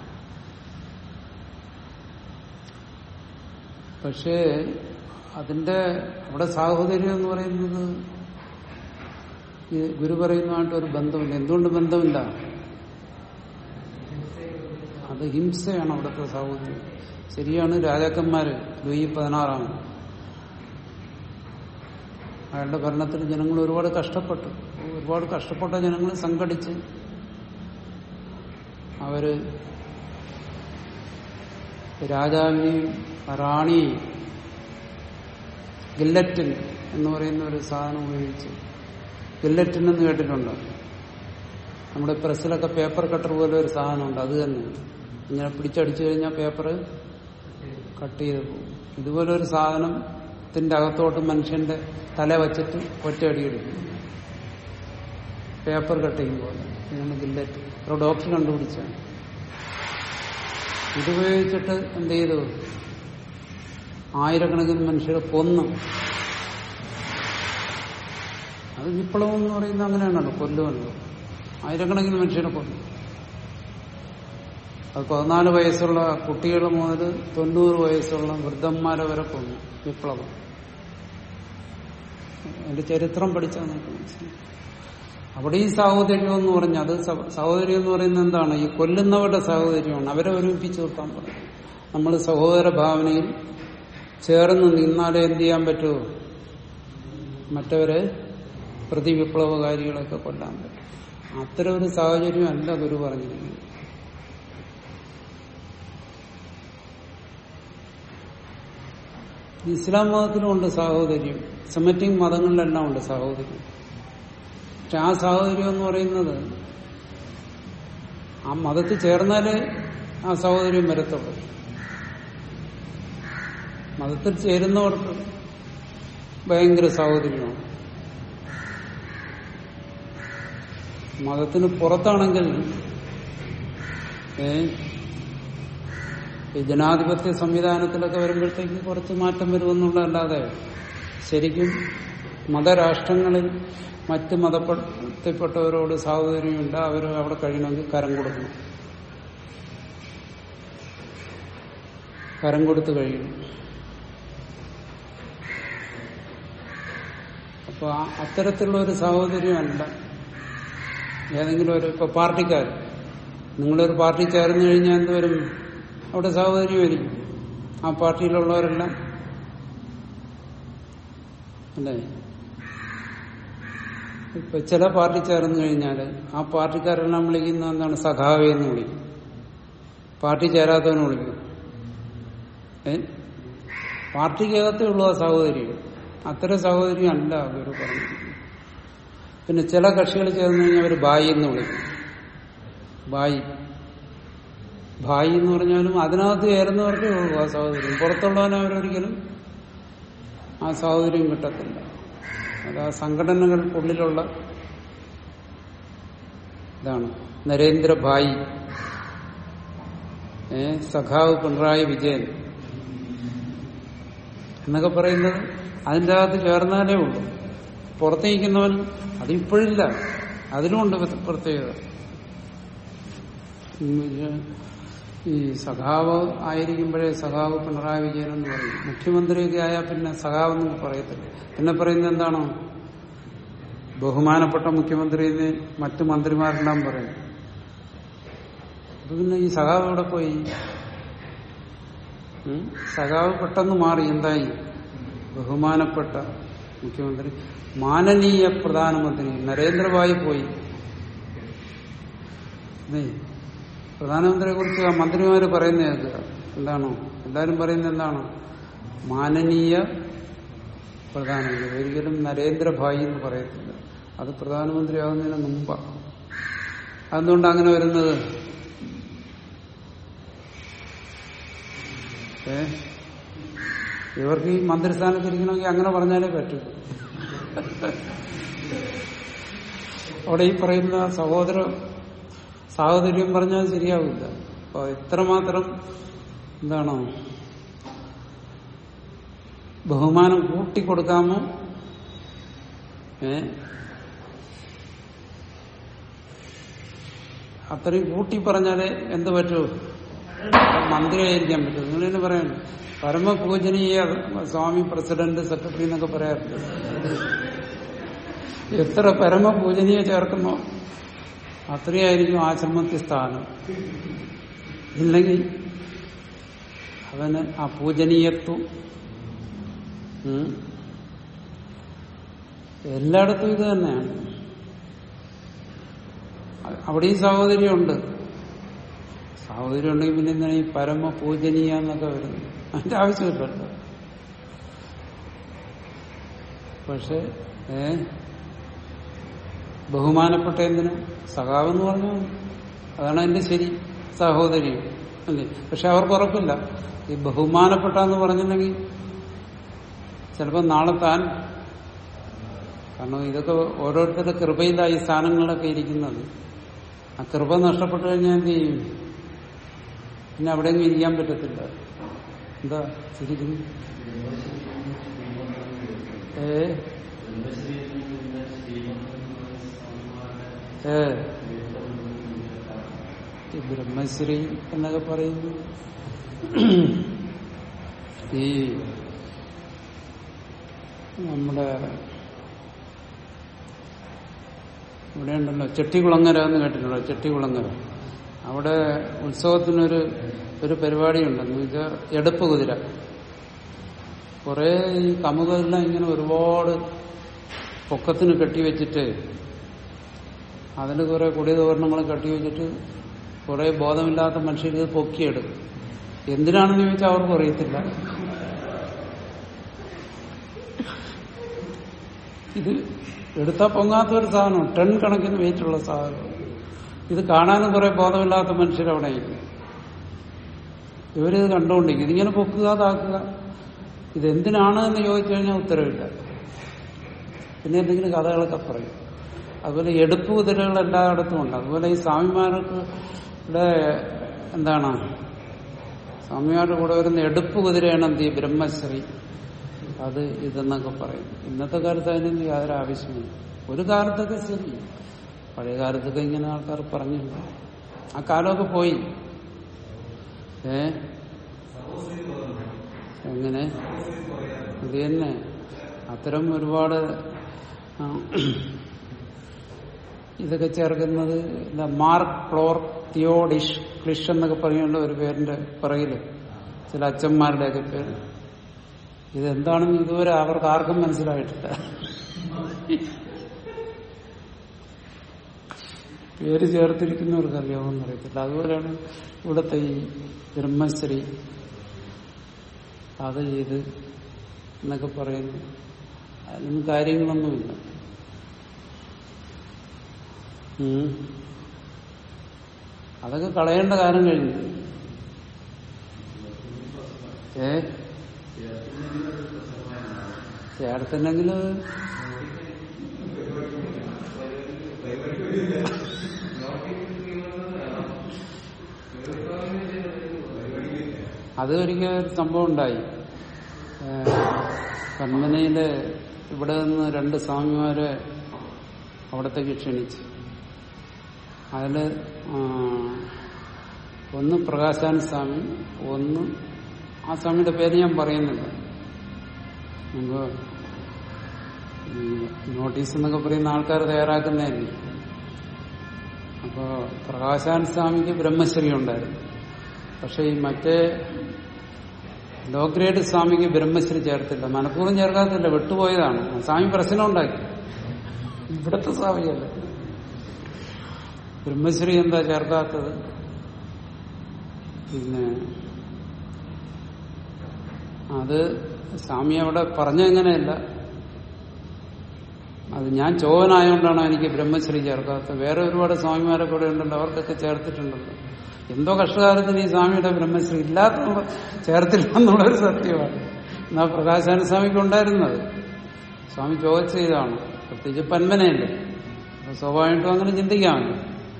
പക്ഷേ അതിന്റെ അവിടെ സാഹോദര്യം എന്ന് പറയുന്നത് ഈ ഗുരു പറയുന്നതായിട്ട് ഒരു ബന്ധമില്ല എന്തുകൊണ്ട് ബന്ധമില്ല അത് ഹിംസയാണ് അവിടുത്തെ സാഹോദര്യം ശരിയാണ് രാജാക്കന്മാര് ലൂയി പതിനാറാണ് അയാളുടെ ഭരണത്തിൽ ജനങ്ങൾ ഒരുപാട് കഷ്ടപ്പെട്ടു ഒരുപാട് കഷ്ടപ്പെട്ട ജനങ്ങൾ സംഘടിച്ച് അവര് രാജാവിനെയും റാണിയെയും ഗില്ലറ്റിൻ എന്ന് പറയുന്ന ഒരു സാധനം ഉപയോഗിച്ച് ഗില്ലറ്റിൻ എന്ന് കേട്ടിട്ടുണ്ടോ നമ്മുടെ പ്രസ്സിലൊക്കെ പേപ്പർ കട്ടർ പോലെ ഒരു സാധനമുണ്ട് അത് തന്നെ ഇങ്ങനെ പിടിച്ചടിച്ചു കഴിഞ്ഞാൽ പേപ്പർ കട്ട് ചെയ്ത് പോകും ഇതുപോലെ ഒരു സാധനത്തിന്റെ അകത്തോട്ട് മനുഷ്യന്റെ തല വച്ചിട്ട് ഒറ്റയടി എടുക്കും പേപ്പർ കട്ടിങ് പോലെ ഇതാണ് ഗില്ലറ്റ് ഒരു ഡോക്ടർ കണ്ടുപിടിച്ചാണ് ഇതുപയോഗിച്ചിട്ട് എന്ത് ചെയ്തു ആയിരക്കണക്കിന് മനുഷ്യരെ കൊന്നു അത് വിപ്ലവം എന്ന് പറയുന്നത് അങ്ങനെയാണല്ലോ കൊല്ലുമല്ലോ ആയിരക്കണക്കിന് മനുഷ്യരെ കൊന്നു അത് പതിനാല് വയസ്സുള്ള കുട്ടികൾ മുതൽ തൊണ്ണൂറ് വയസ്സുള്ള വൃദ്ധന്മാരെ വരെ കൊന്നു വിപ്ലവം അതിന്റെ ചരിത്രം പഠിച്ചാൽ നമുക്ക് മനസ്സിലാവും അവിടെ ഈ സാഹോദര്യം എന്ന് പറഞ്ഞാൽ അത് സ- സഹോദര്യം എന്ന് പറയുന്നത് എന്താണ് ഈ കൊല്ലുന്നവരുടെ സാഹോദര്യമാണ് അവരെ ഒരുമിപ്പിച്ച് നിർത്താൻ പറയും നമ്മൾ സഹോദര ഭാവനയിൽ ചേർന്ന് നിന്നാലേ എന്ത് ചെയ്യാൻ പറ്റുമോ മറ്റവരെ പ്രതിവിപ്ലവകാരികളൊക്കെ കൊല്ലാൻ പറ്റും അത്തരം ഒരു സാഹചര്യം അല്ല ഗുരു പറഞ്ഞിരിക്കുന്നത് ഇസ്ലാം മതത്തിലുമുണ്ട് സാഹോദര്യം സെമറ്റിക് മതങ്ങളിലെല്ലാം ഉണ്ട് സാഹോദര്യം പക്ഷെ ആ സാഹോദര്യം എന്ന് പറയുന്നത് ആ മതത്തിൽ ചേർന്നാലേ ആ സാഹോദര്യം വരത്തുള്ളൂ മതത്തിൽ ചേരുന്നവർക്ക് ഭയങ്കര സാഹോദര്യമാണ് മതത്തിന് പുറത്താണെങ്കിൽ ഏ ഈ ജനാധിപത്യ സംവിധാനത്തിലൊക്കെ വരുമ്പോഴത്തേക്ക് കുറച്ച് മാറ്റം വരുമെന്നുള്ളതല്ലാതെ ശരിക്കും മതരാഷ്ട്രങ്ങളിൽ മറ്റ് മതത്തിൽപ്പെട്ടവരോട് സാഹോദര്യമുണ്ട് അവർ അവിടെ കഴിയണമെങ്കിൽ കരം കൊടുക്കണം കരം കൊടുത്ത് കഴിയണം അപ്പൊ ആ- അത്തരത്തിലുള്ള ഒരു സാഹോദര്യമല്ല ഏതെങ്കിലും ഒരു ഇപ്പൊ പാർട്ടിക്കാർ നിങ്ങളൊരു പാർട്ടി ചേർന്ന് കഴിഞ്ഞാൽ എന്തുവരും അവിടെ സാഹോദര്യമായിരിക്കും ആ പാർട്ടിയിലുള്ളവരെല്ലാം അല്ലേ ഇപ്പൊ ചില പാർട്ടി ചേർന്ന് കഴിഞ്ഞാൽ ആ പാർട്ടിക്കാരെല്ലാം വിളിക്കുന്ന എന്താണ് സഖാവെ എന്ന് വിളിക്കും പാർട്ടി ചേരാത്തവനെ വിളിക്കും ഏ പാർട്ടിക്കകത്തേ ഉള്ളൂ ആ സഹോദര്യം അത്തരം സഹോദര്യം അല്ല അവർ പറഞ്ഞിരിക്കുന്നത് പിന്നെ ചില കക്ഷികൾ ചേർന്ന് കഴിഞ്ഞാൽ അവർ ബായി എന്ന് വിളിക്കും ബായി ബായി എന്ന് പറഞ്ഞാലും അതിനകത്ത് ചേരുന്നവർക്കേ ഉള്ളൂ ആ സഹോദര്യം പുറത്തുള്ളവനെ അവരൊരിക്കലും ആ സഹോദര്യം കിട്ടത്തില്ല അത് ആ സംഘടനകൾക്കുള്ളിലുള്ള ഇതാണ് നരേന്ദ്രഭായി ഏ സഖാവ് പിണറായി വിജയൻ എന്നൊക്കെ പറയുന്നത് അതിൻ്റെ അകത്ത് ചേർന്നാലേ ഉള്ളൂ പുറത്തേക്കുന്നവൻ അതിപ്പോഴില്ല അതിനുമുണ്ട് പ്ര- പ്രത്യേകത ഉം, ഇത് ഈ സഖാവ് ആയിരിക്കുമ്പോഴേ സഖാവ് പിണറായി വിജയൻ എന്ന് പറയും മുഖ്യമന്ത്രിയൊക്കെ ആയാൽ പിന്നെ സഖാവ് എന്ന് പറയത്തില്ല പിന്നെ പറയുന്നത് എന്താണോ ബഹുമാനപ്പെട്ട മുഖ്യമന്ത്രി എന്ന് മറ്റു മന്ത്രിമാരെല്ലാം പറയും അപ്പൊ പിന്നെ ഈ സഖാവ് എവിടെ പോയി ഉം? സഖാവ് പെട്ടെന്ന് മാറി എന്തായി ബഹുമാനപ്പെട്ട മുഖ്യമന്ത്രി മാനനീയ പ്രധാനമന്ത്രി നരേന്ദ്രഭായി പോയി ഇതേ, പ്രധാനമന്ത്രിയെ കുറിച്ച് ആ മന്ത്രിമാര് പറയുന്ന കേൾക്കുക എന്താണോ എല്ലാരും പറയുന്നത് എന്താണ് മാനനീയ പ്രധാനമന്ത്രി ഒരിക്കലും നരേന്ദ്രഭായി എന്ന് പറയത്തില്ല അത് പ്രധാനമന്ത്രിയാകുന്നതിന് മുമ്പാണ് അതുകൊണ്ട് അങ്ങനെ വരുന്നത് ഏ ഇവർക്ക് ഈ മന്ത്രിസ്ഥാനത്ത് ഇരിക്കണമെങ്കിൽ അങ്ങനെ പറഞ്ഞാലേ പറ്റൂ അവിടെ ഈ പറയുന്ന സഹോദര സാഹോദര്യം പറഞ്ഞാൽ ശരിയാവില്ല അപ്പൊ ഇത്രമാത്രം എന്താണോ ബഹുമാനം കൂട്ടിക്കൊടുക്കാമോ ഏ അത്രയും കൂട്ടി പറഞ്ഞാലേ എന്ത് പറ്റൂ മന്ത്രിയായിരിക്കാൻ പറ്റും നിങ്ങൾ തന്നെ പറയണം പരമപൂജനീയ സ്വാമി പ്രസിഡന്റ് സെക്രട്ടറി എന്നൊക്കെ പറയാറുണ്ട് എത്ര പരമപൂജനീയ ചേർക്കുന്നോ അത്രയായിരിക്കും ആശ്രമത്തിൽ സ്ഥാനം ഇല്ലെങ്കിൽ അവന് ആ പൂജനീയത്വം ഉം, എല്ലായിടത്തും ഇത് തന്നെയാണ് അ- അവിടെയും സാഹോദര്യമുണ്ട് സാഹോദര്യം ഉണ്ടെങ്കിൽ പിന്നെ എന്താണ് ഈ പരമ പൂജനീയ എന്നൊക്കെ വരുന്നത് അതിന്റെ ആവശ്യമില്ലല്ലോ പക്ഷെ ഏ ബഹുമാനപ്പെട്ട എന്തിനും സഖാവെന്ന് പറഞ്ഞു അതാണ് അതിന്റെ ശരി സഹോദരി അല്ലേ പക്ഷെ അവർക്ക് ഉറപ്പില്ല ഈ ബഹുമാനപ്പെട്ട എന്ന് പറഞ്ഞിട്ടുണ്ടെങ്കിൽ ചിലപ്പോൾ നാളെ താൻ കാരണം ഇതൊക്കെ ഓരോരുത്തരുടെ കൃപയിലായി സ്ഥാനങ്ങളിലൊക്കെ ഇരിക്കുന്നത് ആ കൃപ നഷ്ടപ്പെട്ടു കഴിഞ്ഞാൽ എന്ത് ചെയ്യും പിന്നെ അവിടെയെങ്കിലും ഇരിക്കാൻ പറ്റത്തില്ല എന്താ ചിരിക്കുന്നു ഏ ഏ ഈ ബ്രഹ്മശ്രീ എന്നൊക്കെ പറയുന്നു ഈ നമ്മുടെ ഇവിടെ ഉണ്ടല്ലോ ചെട്ടികുളങ്ങര എന്ന് കേട്ടിട്ടുണ്ടോ ചെട്ടികുളങ്ങര അവിടെ ഉത്സവത്തിനൊരു ഒരു പരിപാടിയുണ്ടെന്ന് വെച്ചാൽ എടുപ്പ് കുതിര കുറെ ഈ കമുകെല്ലാം ഇങ്ങനെ ഒരുപാട് പൊക്കത്തിന് കെട്ടിവെച്ചിട്ട് അതിൽ കുറെ കൊടിതോരണങ്ങൾ കെട്ടിവെച്ചിട്ട് കുറെ ബോധമില്ലാത്ത മനുഷ്യർ ഇത് പൊക്കിയെടുക്കും എന്തിനാണെന്ന് ചോദിച്ചാൽ അവർക്ക് അറിയത്തില്ല ഇത് എടുത്താൽ പൊങ്ങാത്ത ഒരു സാധനം ടൺ കണക്കിന് വെയിറ്റുള്ള സാധനം ഇത് കാണാനും കുറെ ബോധമില്ലാത്ത മനുഷ്യരവിടെ ഇരിക്കും. ഇവരിത് കണ്ടുകൊണ്ടിരിക്കും ഇതിങ്ങനെ പൊക്കുക അതാക്കുക ഇതെന്തിനാണ് എന്ന് ചോദിച്ചു കഴിഞ്ഞാൽ ഉത്തരവില്ല പിന്നെ എന്തെങ്കിലും കഥകളൊക്കെ പറയും അതുപോലെ എടുപ്പ് കുതിരകൾ എല്ലായിടത്തും ഉണ്ട് അതുപോലെ ഈ സ്വാമിമാർക്ക് ഇവിടെ എന്താണ് സ്വാമിമാരുടെ കൂടെ വരുന്ന എടുപ്പ് കുതിരയാണ് എന്ത് ഈ ബ്രഹ്മശ്രീ അത് ഇതെന്നൊക്കെ പറയും ഇന്നത്തെ കാലത്ത് അതിനൊന്നും യാതൊരു ആവശ്യമില്ല ഒരു കാലത്തൊക്കെ ശരി പഴയ കാലത്തൊക്കെ ഇങ്ങനെ ആൾക്കാർ പറഞ്ഞില്ല ആ കാലമൊക്കെ പോയി ഏ എങ്ങനെ ഇത് തന്നെ അത്തരം ഒരുപാട് ആ, ഇതൊക്കെ ചേർക്കുന്നത് ഇല്ല, മാർക്ക് ക്ലോർ തിയോഡിഷ് ക്ലിഷ് എന്നൊക്കെ പറയുന്ന ഒരു പേരിന്റെ പിറകില് ചില അച്ഛന്മാരുടെയൊക്കെ പേര് ഇതെന്താണെന്ന് ഇതുവരെ അവർക്ക് ആർക്കും മനസ്സിലായിട്ടില്ല പേര് ചേർത്തിരിക്കുന്നവർക്ക് അറിയാമെന്ന് അറിയത്തില്ല അതുപോലെയാണ് ഇവിടുത്തെ ഈ ബ്രഹ്മശ്രീ അത് ചെയ്ത് എന്നൊക്കെ പറയുന്നു അതിനൊന്നും കാര്യങ്ങളൊന്നുമില്ല ഉം. അതൊക്കെ കളയേണ്ട കാലം കഴിഞ്ഞു ഏ ചേർത്തില്ലെങ്കിൽ അത് ഒരിക്കൽ ഒരു സംഭവം ഉണ്ടായി ഏഹ് കന്മനയില് ഇവിടെ നിന്ന് രണ്ട് സ്വാമിമാരെ അവിടത്തേക്ക് ക്ഷണിച്ചു അതില് ആ, ഒന്ന് പ്രകാശാന സ്വാമി ഒന്ന് ആ സ്വാമിയുടെ പേര് ഞാൻ പറയുന്നില്ല നമുക്ക് ഈ നോട്ടീസ് എന്നൊക്കെ പറയുന്ന ആൾക്കാർ തയ്യാറാക്കുന്നതല്ലേ അപ്പോ പ്രകാശാൻ സ്വാമിക്ക് ബ്രഹ്മശ്രീ ഉണ്ടായിരുന്നു പക്ഷെ ഈ മറ്റേ ലോ ഗ്രേഡ് സ്വാമിക്ക് ബ്രഹ്മശ്രീ ചേർത്തില്ല മനഃപൂർവ്വം ചേർക്കാത്തില്ല വിട്ടുപോയതാണ് സ്വാമി പ്രശ്നം ഉണ്ടാക്കി ഇവിടത്തെ സ്വാമിയല്ല ബ്രഹ്മശ്രീ എന്താ ചേർക്കാത്തത് പിന്നെ അത് സ്വാമി അവിടെ പറഞ്ഞെങ്ങനെയല്ല അത് ഞാൻ ചോവനായോണ്ടാണ് എനിക്ക് ബ്രഹ്മശ്രീ ചേർക്കാത്തത് വേറെ ഒരുപാട് സ്വാമിമാരെ കൂടെ ഉണ്ടല്ലോ അവർക്കൊക്കെ ചേർത്തിട്ടുണ്ടല്ലോ എന്തോ കഷ്ടകാലത്തിന് ഈ സ്വാമിയുടെ ബ്രഹ്മശ്രീ ഇല്ലാത്ത ചേർത്തില്ല എന്നുള്ളൊരു സത്യമാണ് എന്നാ പ്രകാശാന സ്വാമിക്ക് ഉണ്ടായിരുന്നത് സ്വാമി ചോദിച്ച ഇതാണ് പ്രത്യേകിച്ച് പന്മനയല്ലേ അപ്പൊ സ്വാഭാവികമായിട്ടും അങ്ങനെ ചിന്തിക്കാമല്ലോ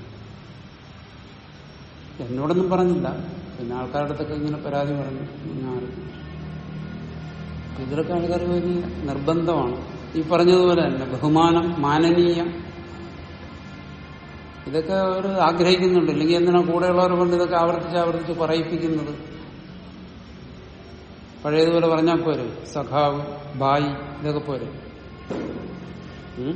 എന്നോടൊന്നും പറഞ്ഞില്ല പിന്നെ ആൾക്കാരുടെ അടുത്തൊക്കെ ഇങ്ങനെ പരാതി പറഞ്ഞു ഞാൻ ഇതിലൊക്കെ ആൾക്കാർക്ക് വലിയ നിർബന്ധമാണ് ഈ പറഞ്ഞതുപോലെ തന്നെ ബഹുമാനം മാനനീയം ഇതൊക്കെ അവർ ആഗ്രഹിക്കുന്നുണ്ട് ഇല്ലെങ്കിൽ എന്തിനാ കൂടെയുള്ളവർ കൊണ്ട് ഇതൊക്കെ ആവർത്തിച്ച് ആവർത്തിച്ച് പറയിപ്പിക്കുന്നത് പഴയതുപോലെ പറഞ്ഞാൽ പോരെ സഖാവ് ബായി ഇതൊക്കെ പോരെ ഉം?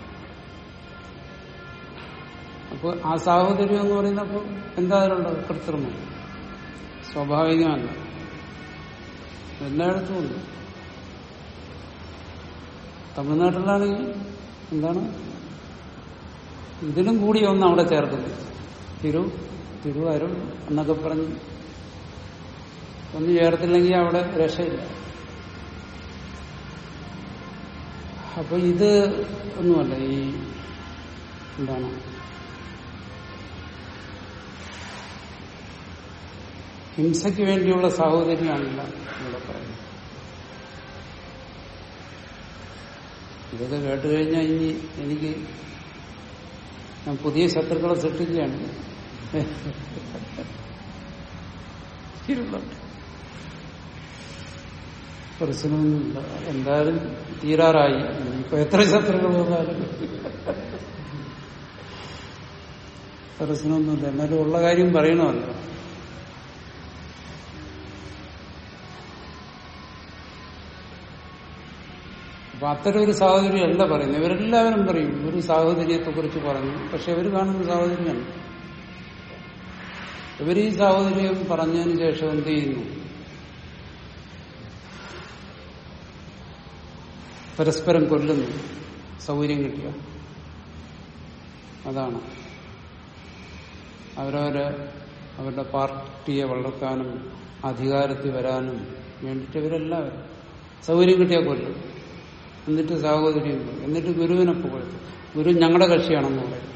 അപ്പൊ ആ സാഹോദര്യം എന്ന് പറയുന്നപ്പോ എന്താ അതിലുള്ളത് കൃത്രിമം സ്വാഭാവികമല്ല എല്ലായിടത്തും ഉണ്ട് തമിഴ്നാട്ടിലാണെങ്കിൽ എന്താണ് ഇതിലും കൂടി ഒന്ന് അവിടെ ചേർക്കുന്നു തിരു തിരുവാരും എന്നൊക്കെ പറഞ്ഞ് ഒന്ന് ചേർത്തില്ലെങ്കിൽ അവിടെ രക്ഷയില്ല അപ്പൊ ഇത് ഒന്നുമല്ല ഈ എന്താണ് ഹിംസയ്ക്ക് വേണ്ടിയുള്ള സാഹോദര്യമാണില്ല ഇവിടെ പറയുന്നത് ഇതൊക്കെ കേട്ട് കഴിഞ്ഞാൽ ഇനി എനിക്ക് ഞാൻ പുതിയ ശത്രുക്കളെ സൃഷ്ടിക്കുകയാണ് ഇരുന്നുണ്ട്. പ്രശ്നമൊന്നുമില്ല എന്തായാലും തീരാറായി ഇനിയിപ്പോ എത്ര ശത്രുക്കൾ വന്നാലും പ്രശ്നമൊന്നുമില്ല എന്നാലും ഉള്ള കാര്യം പറയണമല്ലോ അപ്പൊ അത്തരം ഒരു സാഹചര്യം അല്ല പറയുന്നത് ഇവരെല്ലാവരും പറയും ഒരു സാഹോദര്യത്തെ കുറിച്ച് പറഞ്ഞു പക്ഷെ ഇവർ കാണുന്ന സാഹോദര്യമാണ് ഇവർ ഈ സാഹോദര്യം പറഞ്ഞതിന് ശേഷം എന്ത് ചെയ്യുന്നു പരസ്പരം കൊല്ലുന്നു സൗകര്യം കിട്ടിയ അതാണ് അവരവരെ അവരുടെ പാർട്ടിയെ വളർത്താനും അധികാരത്തിൽ വരാനും വേണ്ടിയിട്ട് ഇവരെല്ലാവരും സൗകര്യം കിട്ടിയാൽ കൊല്ലും എന്നിട്ട് സാഹോദര്യം പറയും. എന്നിട്ട് ഗുരുവിനെ പുകഴ്ത്തും ഗുരു ഞങ്ങളുടെ കക്ഷിയാണെന്ന് പറയും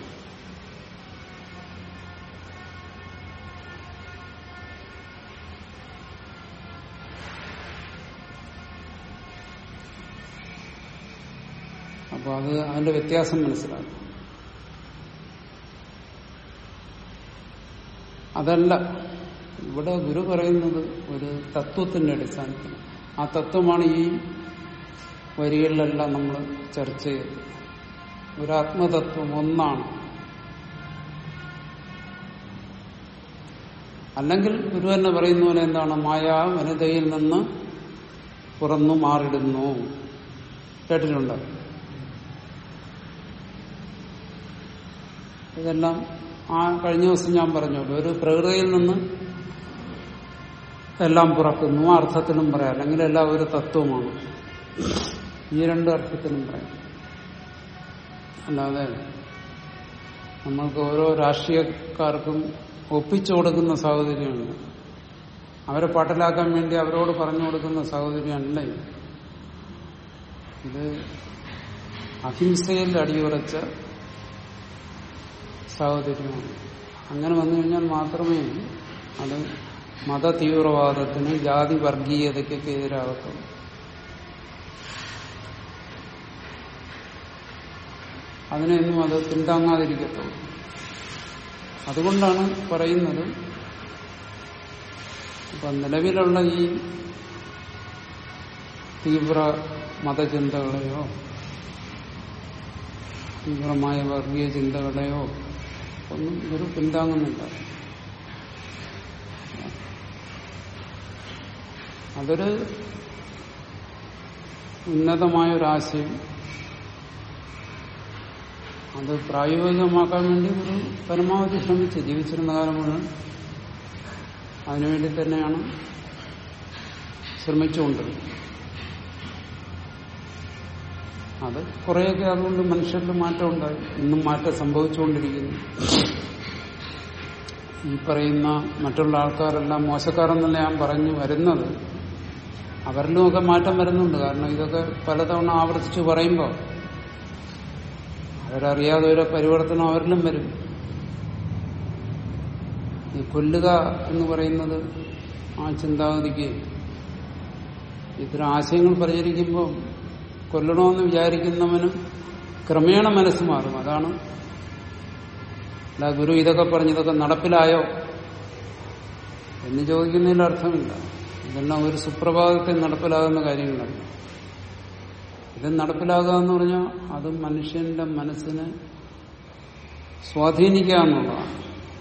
അപ്പൊ അത് അതിന്റെ വ്യത്യാസം മനസ്സിലാക്കും അതല്ല ഇവിടെ ഗുരു പറയുന്നത് ഒരു തത്വത്തിന്റെ അടിസ്ഥാനത്തിൽ ആ തത്വമാണ് ഈ വരികളിലെല്ലാം നമ്മൾ ചർച്ച ചെയ്തത് ഒരു ആത്മതത്വം ഒന്നാണ് അല്ലെങ്കിൽ ഗുരു തന്നെ പറയുന്ന പോലെ എന്താണ് മായാ വനിതയിൽ നിന്ന് പുറന്നു മാറിടുന്നു കേട്ടിട്ടുണ്ട് ഇതെല്ലാം ആ കഴിഞ്ഞ ദിവസം ഞാൻ പറഞ്ഞല്ലോ ഒരു പ്രകൃതിയിൽ നിന്ന് എല്ലാം പുറക്കുന്നു ആ അർത്ഥത്തിലും പറയാം അല്ലെങ്കിൽ എല്ലാം ഒരു തത്വമാണ് ഈ രണ്ട് അർത്ഥത്തിലും പറയാം അല്ലാതെ നമ്മൾക്ക് ഓരോ രാഷ്ട്രീയക്കാർക്കും ഒപ്പിച്ചു കൊടുക്കുന്ന സാഹചര്യമുണ്ട് അവരെ പാട്ടിലാക്കാൻ വേണ്ടി അവരോട് പറഞ്ഞു കൊടുക്കുന്ന സാഹചര്യമല്ല ഇത് ഇത് അഹിംസയിൽ അടിയുറച്ച സാഹചര്യമാണ് അങ്ങനെ വന്നു കഴിഞ്ഞാൽ മാത്രമേ അത് മത തീവ്രവാദത്തിന് ജാതി വർഗീയതയ്ക്കൊക്കെ എതിരാകത്തുള്ളൂ അതിനെയൊന്നും അത് പിന്താങ്ങാതിരിക്കത്തുള്ളൂ അതുകൊണ്ടാണ് പറയുന്നത് ഇപ്പൊ നിലവിലുള്ള ഈ തീവ്ര മതചിന്തകളെയോ തീവ്രമായ വർഗീയ ചിന്തകളെയോ ഒന്നും ഇവർ പിന്താങ്ങുന്നില്ല അതൊരു ഉന്നതമായ ഒരാശയം അത് പ്രായോഗികമാക്കാൻ വേണ്ടി ഒരു പരമാവധി ശ്രമിച്ച് ജീവിച്ചിരുന്ന കാലം മുഴുവൻ അതിനുവേണ്ടി തന്നെയാണ് ശ്രമിച്ചുകൊണ്ടിരുന്നത് അത് കുറേയൊക്കെ അതുകൊണ്ട് മനുഷ്യരിൽ മാറ്റം ഉണ്ടായി ഇന്നും മാറ്റം സംഭവിച്ചുകൊണ്ടിരിക്കുന്നു ഈ പറയുന്ന മറ്റുള്ള ആൾക്കാരെല്ലാം മോശക്കാരെന്നല്ല ഞാൻ പറഞ്ഞു വരുന്നത് അവരിലുമൊക്കെ മാറ്റം വരുന്നുണ്ട് കാരണം ഇതൊക്കെ പലതവണ ആവർത്തിച്ച് പറയുമ്പോൾ അവരറിയാതെ ഒരു പരിവർത്തനം അവരിലും വരും ഈ കൊല്ലുക എന്ന് പറയുന്നത് ആ ചിന്താഗതിക്ക് ഇത്തരം ആശയങ്ങൾ പ്രചരിക്കുമ്പോൾ കൊല്ലണമെന്ന് വിചാരിക്കുന്നവനും ക്രമേണ മനസ്സ് മാറും അതാണ് അല്ല ഗുരു ഇതൊക്കെ പറഞ്ഞ് ഇതൊക്കെ നടപ്പിലായോ എന്ന് ചോദിക്കുന്നതിൽ അർത്ഥമില്ല ഇതെല്ലാം ഒരു സുപ്രഭാതത്തിൽ നടപ്പിലാകുന്ന കാര്യങ്ങളല്ല ഇത് നടപ്പിലാകുക എന്ന് പറഞ്ഞാൽ അത് മനുഷ്യന്റെ മനസ്സിനെ സ്വാധീനിക്കുക എന്നുള്ളതാണ്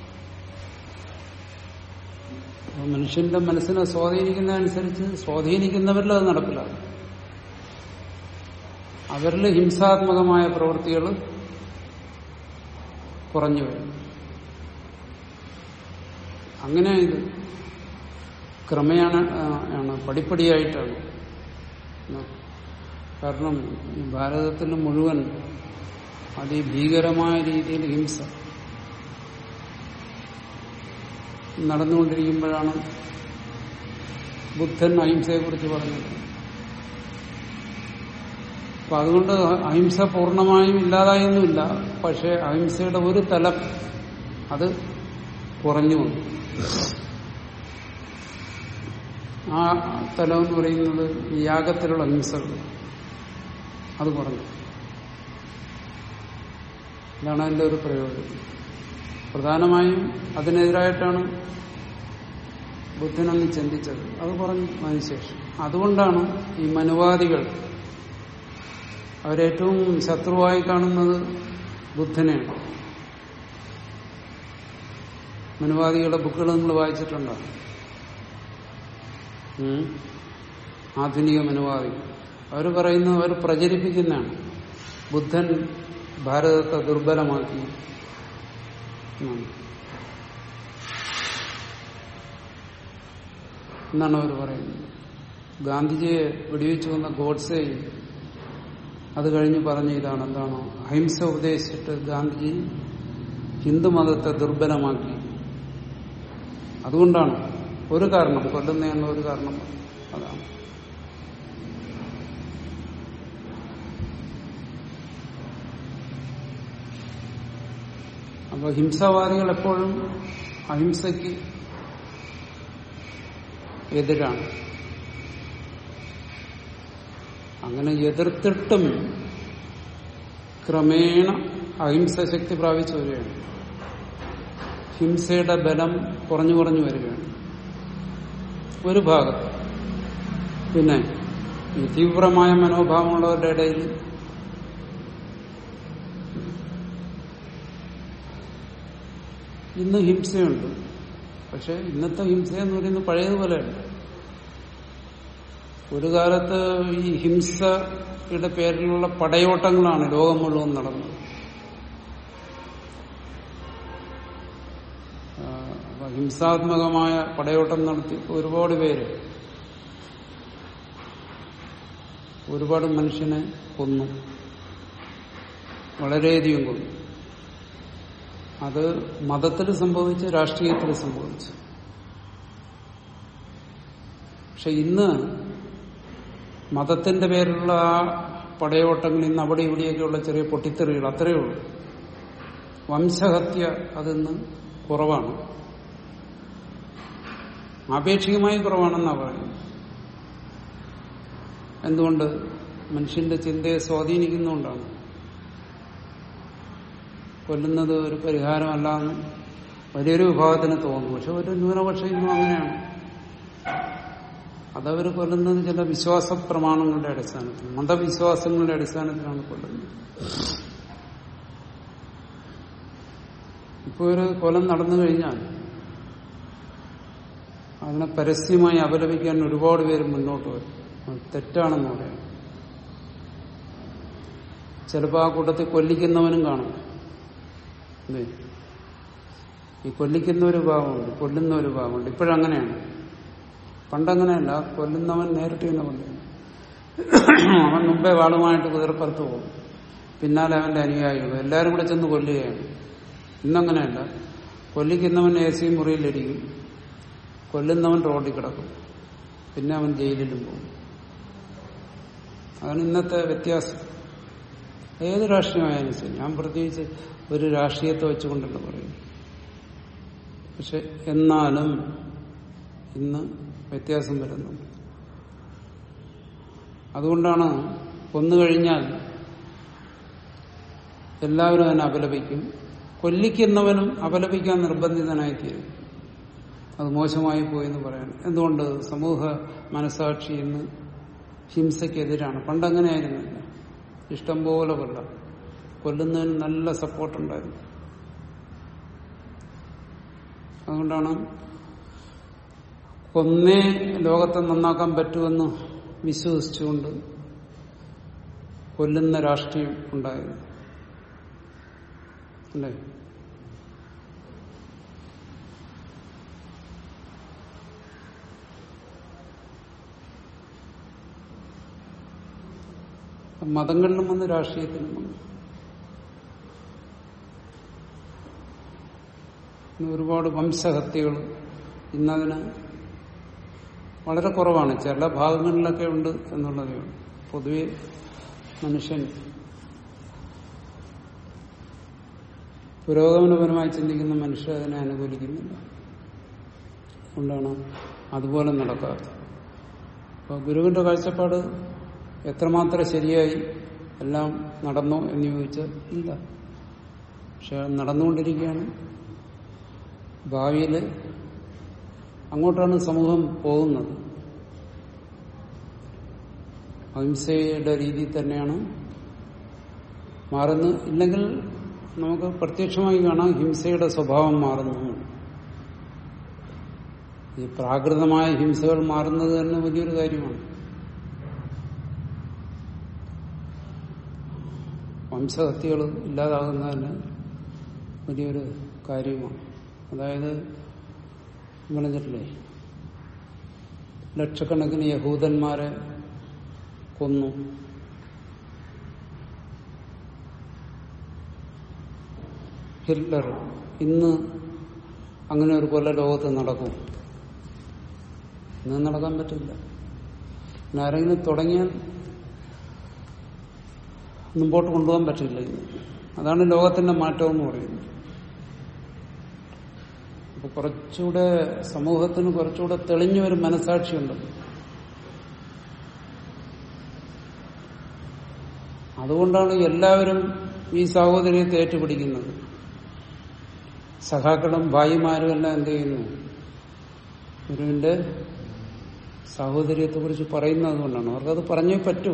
അപ്പൊ മനുഷ്യന്റെ മനസ്സിനെ സ്വാധീനിക്കുന്നതനുസരിച്ച് സ്വാധീനിക്കുന്നവരിൽ അത് നടപ്പിലാകും അവരിൽ ഹിംസാത്മകമായ പ്രവൃത്തികൾ കുറഞ്ഞു വരും അങ്ങനെ ഇത് ക്രമേണ ആ, ആണ് പടിപ്പടിയായിട്ടാണ് കാരണം ഈ ഭാരതത്തിൽ മുഴുവൻ അതിഭീകരമായ രീതിയിൽ ഹിംസ നടന്നുകൊണ്ടിരിക്കുമ്പോഴാണ് ബുദ്ധൻ അഹിംസയെക്കുറിച്ച് പറഞ്ഞത് അപ്പൊ അതുകൊണ്ട് അഹിംസ പൂർണ്ണമായും ഇല്ലാതായൊന്നുമില്ല പക്ഷെ അഹിംസയുടെ ഒരു തലം അത് കുറഞ്ഞു വന്നു ആ തലം എന്ന് പറയുന്നത് ഈ യാഗത്തിലുള്ള ഹിംസകൾ അത് കുറഞ്ഞു ഇതാണ് അതിന്റെ ഒരു പ്രയോജനം പ്രധാനമായും അതിനെതിരായിട്ടാണ് ബുദ്ധനന്ന് ചിന്തിച്ചത് അത് പറഞ്ഞു അതിനുശേഷം അതുകൊണ്ടാണ് ഈ മനുവാദികൾ അവരേറ്റവും ശത്രുവായി കാണുന്നത് ബുദ്ധനെയാണ് മനുവാദികളുടെ ബുക്കുകൾ നിങ്ങൾ വായിച്ചിട്ടുണ്ടോ ഉം? ആധുനിക മനുവാദി അവർ പറയുന്നത് അവർ പ്രചരിപ്പിക്കുന്നതാണ് ബുദ്ധൻ ഭാരതത്തെ ദുർബലമാക്കി എന്നാണ്. എന്നാണ് അവർ പറയുന്നത് ഗാന്ധിജിയെ വെടിവെച്ചു വന്ന ഗോഡ്സെ അത് കഴിഞ്ഞ് പറഞ്ഞ ഇതാണ് എന്താണോ അഹിംസ ഉപദേശിച്ചിട്ട് ഗാന്ധിജി ഹിന്ദുമതത്തെ ദുർബലമാക്കി അതുകൊണ്ടാണ് ഒരു കാരണം കൊല്ലുന്നതിനുള്ള ഒരു കാരണം അതാണ് അപ്പൊ ഹിംസാവാദികൾ എപ്പോഴും അഹിംസയ്ക്ക് എതിരാണ് അങ്ങനെ എതിർത്തിട്ടും ക്രമേണ അഹിംസ ശക്തി പ്രാപിച്ചു വരികയാണ് ഹിംസയുടെ ബലം കുറഞ്ഞു കുറഞ്ഞു വരികയാണ് ഒരു ഭാഗത്ത് പിന്നെ ഈ തീവ്രമായ മനോഭാവമുള്ളവരുടെ ഇടയിൽ ഇന്ന് ഹിംസയുണ്ട് പക്ഷെ ഇന്നത്തെ ഹിംസ എന്ന് പറയുന്നത് പഴയതുപോലെയല്ല ഒരു കാലത്ത് ഈ ഹിംസയുടെ പേരിലുള്ള പടയോട്ടങ്ങളാണ് ലോകം മുഴുവൻ നടന്നത് ആ, അപ്പൊ ഹിംസാത്മകമായ പടയോട്ടം നടത്തി ഒരുപാട് പേര് ഒരുപാട് മനുഷ്യനെ കൊന്നു വളരെയധികം കൊന്നു അത് മതത്തിൽ സംഭവിച്ചു രാഷ്ട്രീയത്തിൽ സംഭവിച്ചു പക്ഷെ ഇന്ന് മതത്തിന്റെ പേരിലുള്ള ആ പടയോട്ടങ്ങൾ ഇന്ന് അവിടെ ഇവിടെയൊക്കെയുള്ള ചെറിയ പൊട്ടിത്തെറികൾ അത്രയേ ഉള്ളൂ വംശഹത്യ അതിന്ന് കുറവാണ് ആപേക്ഷികമായി കുറവാണെന്നാണ് പറയുന്നത് എന്തുകൊണ്ട് മനുഷ്യന്റെ ചിന്തയെ സ്വാധീനിക്കുന്നുകൊണ്ടാണ് കൊല്ലുന്നത് ഒരു പരിഹാരമല്ല എന്ന് വലിയൊരു വിഭാഗത്തിന് തോന്നുന്നു പക്ഷെ ഒരു ന്യൂനപക്ഷം ഇന്നും അങ്ങനെയാണ് അതവർ കൊല്ലുന്നത് ചില വിശ്വാസ പ്രമാണങ്ങളുടെ അടിസ്ഥാനത്തിൽ മതവിശ്വാസങ്ങളുടെ അടിസ്ഥാനത്തിലാണ് കൊല്ലുന്നത് ഇപ്പോൾ ഒരു കൊലം നടന്നു കഴിഞ്ഞാൽ അതിനെ പരസ്യമായി അപലപിക്കാൻ ഒരുപാട് പേര് മുന്നോട്ട് വരും അത് തെറ്റാണെന്ന് പറയാം ചിലപ്പോൾ ആ കൂട്ടത്തിൽ കൊല്ലിക്കുന്നവനും കാണും അല്ലേ ഈ കൊല്ലിക്കുന്ന ഒരു ഭാഗമുണ്ട് കൊല്ലുന്ന ഒരു ഭാഗമുണ്ട് ഇപ്പോഴങ്ങനെയാണ് പണ്ടങ്ങനെയല്ല കൊല്ലുന്നവൻ നേരിട്ട് തന്നെ കൊല്ലുന്നു അവൻ മുമ്പേ വാളുമായിട്ട് കുതിരപ്പുറത്ത് പോകും പിന്നാലെ അവന്റെ അനുയായികൾ എല്ലാവരും കൂടെ ചെന്ന് കൊല്ലുകയാണ് ഇന്നങ്ങനെയല്ല കൊല്ലിക്കുന്നവൻ എ സി മുറിയിലിരിക്കും കൊല്ലുന്നവൻ റോഡിൽ കിടക്കും പിന്നെ അവൻ ജയിലിലും പോകും അതാണ് ഇന്നത്തെ വ്യത്യാസം ഏത് രാഷ്ട്രീയമായാലും ശരി ഞാൻ പ്രത്യേകിച്ച് ഒരു രാഷ്ട്രീയത്തെ വെച്ചുകൊണ്ടല്ല പറയും പക്ഷെ എന്നാലും ഇന്ന് വ്യത്യാസം വരുന്നുണ്ട് അതുകൊണ്ടാണ് കൊന്നുകഴിഞ്ഞാൽ എല്ലാവരും അതിനെ അപലപിക്കും കൊല്ലിക്കുന്നവനും അപലപിക്കാൻ നിർബന്ധിതനായിത്തീരും അത് മോശമായി പോയി എന്ന് പറയണം എന്തുകൊണ്ട് സമൂഹ മനസാക്ഷി ഇന്ന് ഹിംസയ്ക്കെതിരാണ് പണ്ടങ്ങനെയായിരുന്നില്ല ഇഷ്ടം പോലെ കൊല്ലാം കൊല്ലുന്നതിന് നല്ല സപ്പോർട്ടുണ്ടായിരുന്നു അതുകൊണ്ടാണ് കൊന്നേ ലോകത്തെ നന്നാക്കാൻ പറ്റുമെന്ന് വിശ്വസിച്ചുകൊണ്ട് കൊല്ലുന്ന രാഷ്ട്രീയം ഉണ്ടായത് അല്ലേ മതങ്ങളിലും വന്ന് രാഷ്ട്രീയത്തിലും വന്നു ഇന്ന് ഒരുപാട് വംശഹത്യകൾ ഇന്നതിന് വളരെ കുറവാണ് ചില ഭാഗങ്ങളിലൊക്കെ ഉണ്ട് എന്നുള്ളതേ ഉള്ളൂ പൊതുവെ മനുഷ്യൻ പുരോഗമനപരമായി ചിന്തിക്കുന്ന മനുഷ്യർ അതിനെ അനുകൂലിക്കുന്നില്ല അതുകൊണ്ടാണ് അതുപോലെ നടക്കാത്തത് അപ്പോൾ ഗുരുവിന്റെ കാഴ്ചപ്പാട് എത്രമാത്രം ശരിയായി എല്ലാം നടന്നോ എന്ന് ചോദിച്ചാൽ ഇല്ല പക്ഷെ അത് നടന്നുകൊണ്ടിരിക്കുകയാണ് ഭാവിയിൽ അങ്ങോട്ടാണ് സമൂഹം പോകുന്നത് അഹിംസയുടെ രീതിയിൽ തന്നെയാണ് മാറുന്നത് ഇല്ലെങ്കിൽ നമുക്ക് പ്രത്യക്ഷമായി കാണാം ഹിംസയുടെ സ്വഭാവം മാറുന്നു ഈ പ്രാകൃതമായ ഹിംസകൾ മാറുന്നത് തന്നെ വലിയൊരു കാര്യമാണ് വംശഹത്യകൾ ഇല്ലാതാകുന്നത് തന്നെ വലിയൊരു കാര്യമാണ് അതായത് പറഞ്ഞിട്ടില്ലേ ലക്ഷക്കണക്കിന് യഹൂദന്മാരെ കൊന്നു ഹിറ്റ്ലർ ഇന്ന് അങ്ങനെ ഒരു കൊല്ല ലോകത്ത് നടക്കും ഇന്ന് നടക്കാൻ പറ്റില്ല പിന്നെ ആരെങ്കിലും തുടങ്ങിയാൽ മുമ്പോട്ട് കൊണ്ടുപോകാൻ പറ്റില്ല ഇന്ന് അതാണ് ലോകത്തിന്റെ മാറ്റം എന്ന് പറയുന്നത് അപ്പൊ കുറച്ചുകൂടെ സമൂഹത്തിന് കുറച്ചുകൂടെ തെളിഞ്ഞ ഒരു മനസാക്ഷിയുണ്ട് അതുകൊണ്ടാണ് എല്ലാവരും ഈ സാഹോദര്യത്തെ ഏറ്റുപിടിക്കുന്നത് സഖാക്കളും ഭായിമാരും എല്ലാം എന്ത് ചെയ്യുന്നു ഗുരുവിന്റെ സാഹോദര്യത്തെ കുറിച്ച് പറയുന്നത് കൊണ്ടാണ് അവർക്കത് പറഞ്ഞേ പറ്റൂ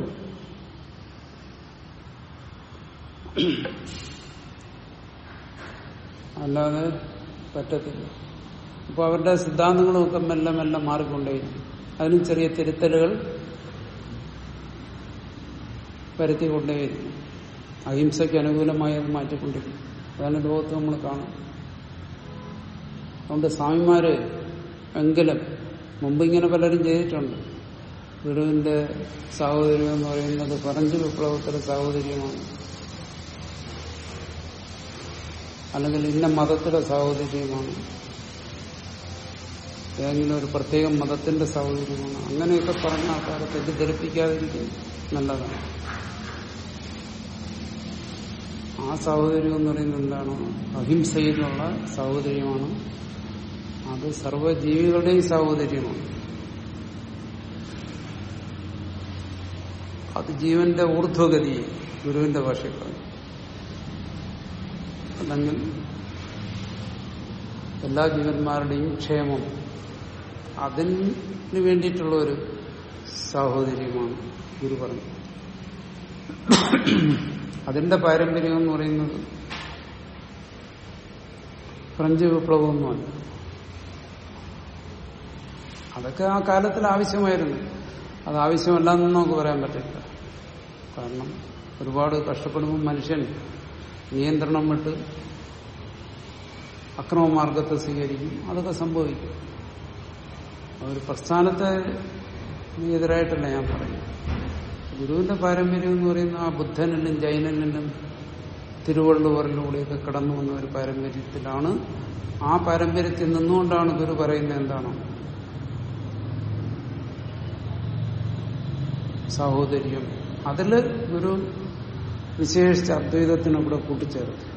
അല്ലാതെ പറ്റത്തില്ല അപ്പൊ അവരുടെ സിദ്ധാന്തങ്ങളുമൊക്കെ മെല്ലെ മെല്ലെ മാറിക്കൊണ്ടേയിരിക്കും അതിനും ചെറിയ തിരുത്തലുകൾ വരുത്തിക്കൊണ്ടേയിരിക്കും അഹിംസയ്ക്ക് അനുകൂലമായി അത് മാറ്റിക്കൊണ്ടിരിക്കും അതാണ് ലോകത്ത് നമ്മൾ കാണും അതുകൊണ്ട് സ്വാമിമാര് എങ്കിലും മുമ്പ് ഇങ്ങനെ പലരും ചെയ്തിട്ടുണ്ട് ഗുരുവിന്റെ സാഹോദര്യം എന്ന് പറയുന്നത് ഫറഞ്ച് വിപ്ലവത്തിലെ സാഹോദര്യമാണ് അല്ലെങ്കിൽ ഇന്ന മതത്തിലെ സാഹോദര്യമാണ് ഏതെങ്കിലും ഒരു പ്രത്യേക മതത്തിന്റെ സാഹോദര്യമാണ് അങ്ങനെയൊക്കെ പറഞ്ഞ ആൾക്കാരെ തെറ്റിദ്ധരിപ്പിക്കാതിരിക്കും നല്ലതാണ് ആ സാഹോദര്യം എന്ന് പറയുന്നത് എന്താണ് അഹിംസയിലുള്ള സാഹോദര്യമാണ് അത് സർവ്വജീവികളുടെയും സാഹോദര്യമാണ് അത് ജീവന്റെ ഊർധ്വഗതി ഗുരുവിന്റെ ഭാഷയിൽ അല്ലെങ്കിൽ എല്ലാ ജീവന്മാരുടെയും ക്ഷേമം അതിന് വേണ്ടിയിട്ടുള്ള ഒരു സാഹോദര്യമാണ് ഗുരു പറഞ്ഞു അതിന്റെ പാരമ്പര്യം എന്ന് പറയുന്നത് ഫ്രഞ്ച് വിപ്ലവമൊന്നുമല്ല അതൊക്കെ ആ കാലത്തിൽ ആവശ്യമായിരുന്നു അത് ആവശ്യമല്ലെന്ന് നമുക്ക് പറയാൻ പറ്റില്ല കാരണം ഒരുപാട് കഷ്ടപ്പെടുമ്പോൾ മനുഷ്യൻ നിയന്ത്രണം വിട്ട് അക്രമമാർഗത്തെ സ്വീകരിക്കും അതൊക്കെ സംഭവിക്കും ഒരു പ്രസ്ഥാനത്തെ എതിരായിട്ടല്ല ഞാൻ പറയുന്നത് ഗുരുവിന്റെ പാരമ്പര്യം എന്ന് പറയുന്ന ആ ബുദ്ധനിലും ജൈനനിലും തിരുവള്ളുവറിലൂടെയൊക്കെ കടന്നു വന്ന ഒരു പാരമ്പര്യത്തിലാണ് ആ പാരമ്പര്യത്തിൽ നിന്നുകൊണ്ടാണ് ഗുരു പറയുന്നത് എന്താണ് സാഹോദര്യം അതില് ഗുരു വിശേഷിച്ച അദ്വൈതത്തിനെ കൂടെ കൂട്ടിച്ചേർത്തു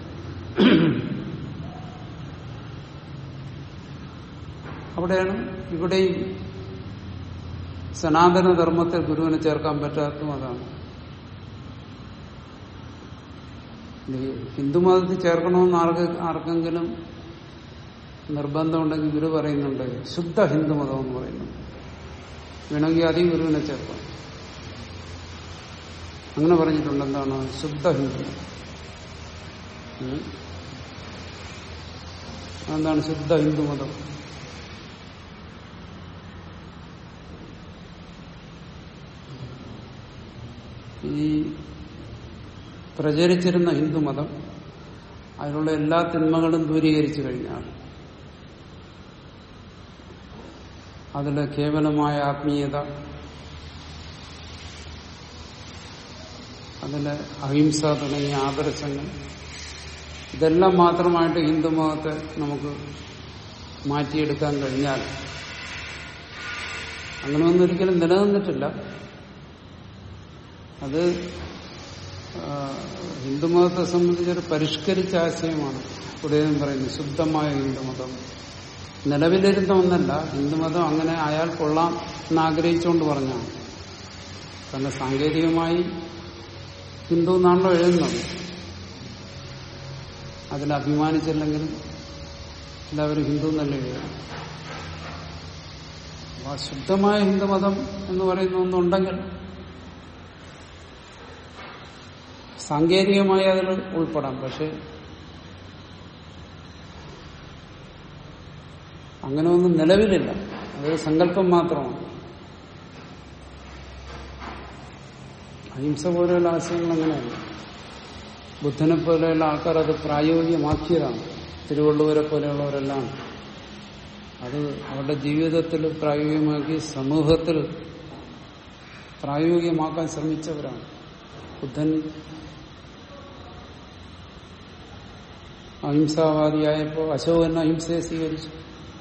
അവിടെയാണ് ഇവിടെയും സനാതന ധർമ്മത്തിൽ ഗുരുവിനെ ചേർക്കാൻ പറ്റാത്തതും അതാണ് ഈ ഹിന്ദുമതത്തിൽ ചേർക്കണമെന്ന് ആർക്ക് ആർക്കെങ്കിലും നിർബന്ധമുണ്ടെങ്കിൽ ഗുരു പറയുന്നുണ്ട് ശുദ്ധ ഹിന്ദുമതം എന്ന് പറയുന്നു വേണമെങ്കിൽ അധികം ഗുരുവിനെ ചേർക്കാം അങ്ങനെ പറഞ്ഞിട്ടുണ്ട് എന്താണ് ശുദ്ധ ഹിന്ദു ഉം. എന്താണ് ശുദ്ധ ഹിന്ദുമതം ഈ പ്രചരിച്ചിരുന്ന ഹിന്ദുമതം അതിലുള്ള എല്ലാ തിന്മകളും ദൂരീകരിച്ചു കഴിഞ്ഞാൽ അതിലെ കേവലമായ ആത്മീയത അതിലെ അഹിംസ തുടങ്ങിയ ആദർശങ്ങൾ ഇതെല്ലാം മാത്രമായിട്ട് ഹിന്ദുമതത്തെ നമുക്ക് മാറ്റിയെടുക്കാൻ കഴിഞ്ഞാൽ അങ്ങനെ ഒന്നും ഒരിക്കലും നിലനിന്നിട്ടില്ല അത് ആ, ഹിന്ദുമതത്തെ സംബന്ധിച്ചൊരു പരിഷ്കരിച്ച ആശയമാണ് ഉദയം പറയുന്നത് ശുദ്ധമായ ഹിന്ദുമതം നിലവിലിരുന്ന ഒന്നല്ല ഹിന്ദുമതം അങ്ങനെ അയാൾ കൊള്ളാം എന്നാഗ്രഹിച്ചുകൊണ്ട് പറഞ്ഞാണ് കാരണം സാങ്കേതികമായി ഹിന്ദു എന്നാണല്ലോ എഴുതുന്നത് അതിൽ അഭിമാനിച്ചില്ലെങ്കിലും എല്ലാവരും ഹിന്ദു എന്നല്ല എഴുതുന്നത് അപ്പൊ ആ ശുദ്ധമായ ഹിന്ദുമതം എന്ന് പറയുന്ന ഒന്നുണ്ടെങ്കിൽ സാങ്കേതികമായി അതിൽ ഉൾപ്പെടാം പക്ഷെ അങ്ങനെ ഒന്നും നിലവിലില്ല അതൊരു സങ്കല്പം മാത്രമാണ് അഹിംസ പോലെയുള്ള ആശയങ്ങൾ അങ്ങനെയല്ല ബുദ്ധനെ പോലെയുള്ള ആൾക്കാർ അത് പ്രായോഗികമാക്കിയതാണ് തിരുവള്ളുവരെ പോലെയുള്ളവരെല്ലാം അത് അവരുടെ ജീവിതത്തിൽ പ്രായോഗികമാക്കി സമൂഹത്തിൽ പ്രായോഗികമാക്കാൻ ശ്രമിച്ചവരാണ് ബുദ്ധൻ അഹിംസാവാദിയായപ്പോൾ അശോകൻ അഹിംസയെ സ്വീകരിച്ചു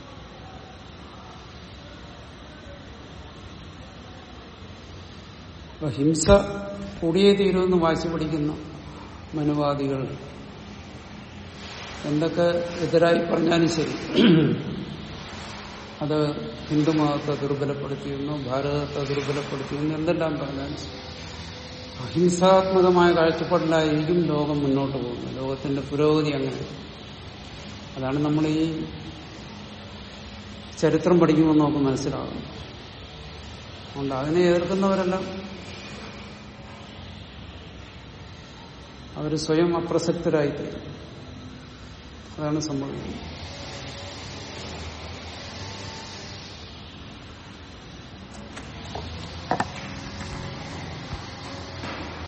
അപ്പൊ ഹിംസ കൂടിയേ തീരുമെന്ന് വാശി പിടിക്കുന്ന മനുവാദികൾ എന്തൊക്കെ എതിരായി പറഞ്ഞാലും ശരി അത് ഹിന്ദുമതത്തെ ദുർബലപ്പെടുത്തിയെന്നോ ഭാരതത്തെ ദുർബലപ്പെടുത്തിയെന്നോ എന്തെല്ലാം പറഞ്ഞാലും ശരി അഹിംസാത്മകമായ കാഴ്ചപ്പാടിലായിരിക്കും ലോകം മുന്നോട്ട് പോകുന്നത് ലോകത്തിന്റെ പുരോഗതി അങ്ങനെ അതാണ് നമ്മൾ ഈ ചരിത്രം പഠിക്കുമ്പോൾ നമുക്ക് മനസ്സിലാകും അതുകൊണ്ട് അതിനെ എതിർക്കുന്നവരെല്ലാം അവർ സ്വയം അപ്രസക്തരായിത്തീരും അതാണ് സംഭവിക്കുന്നത് ഓം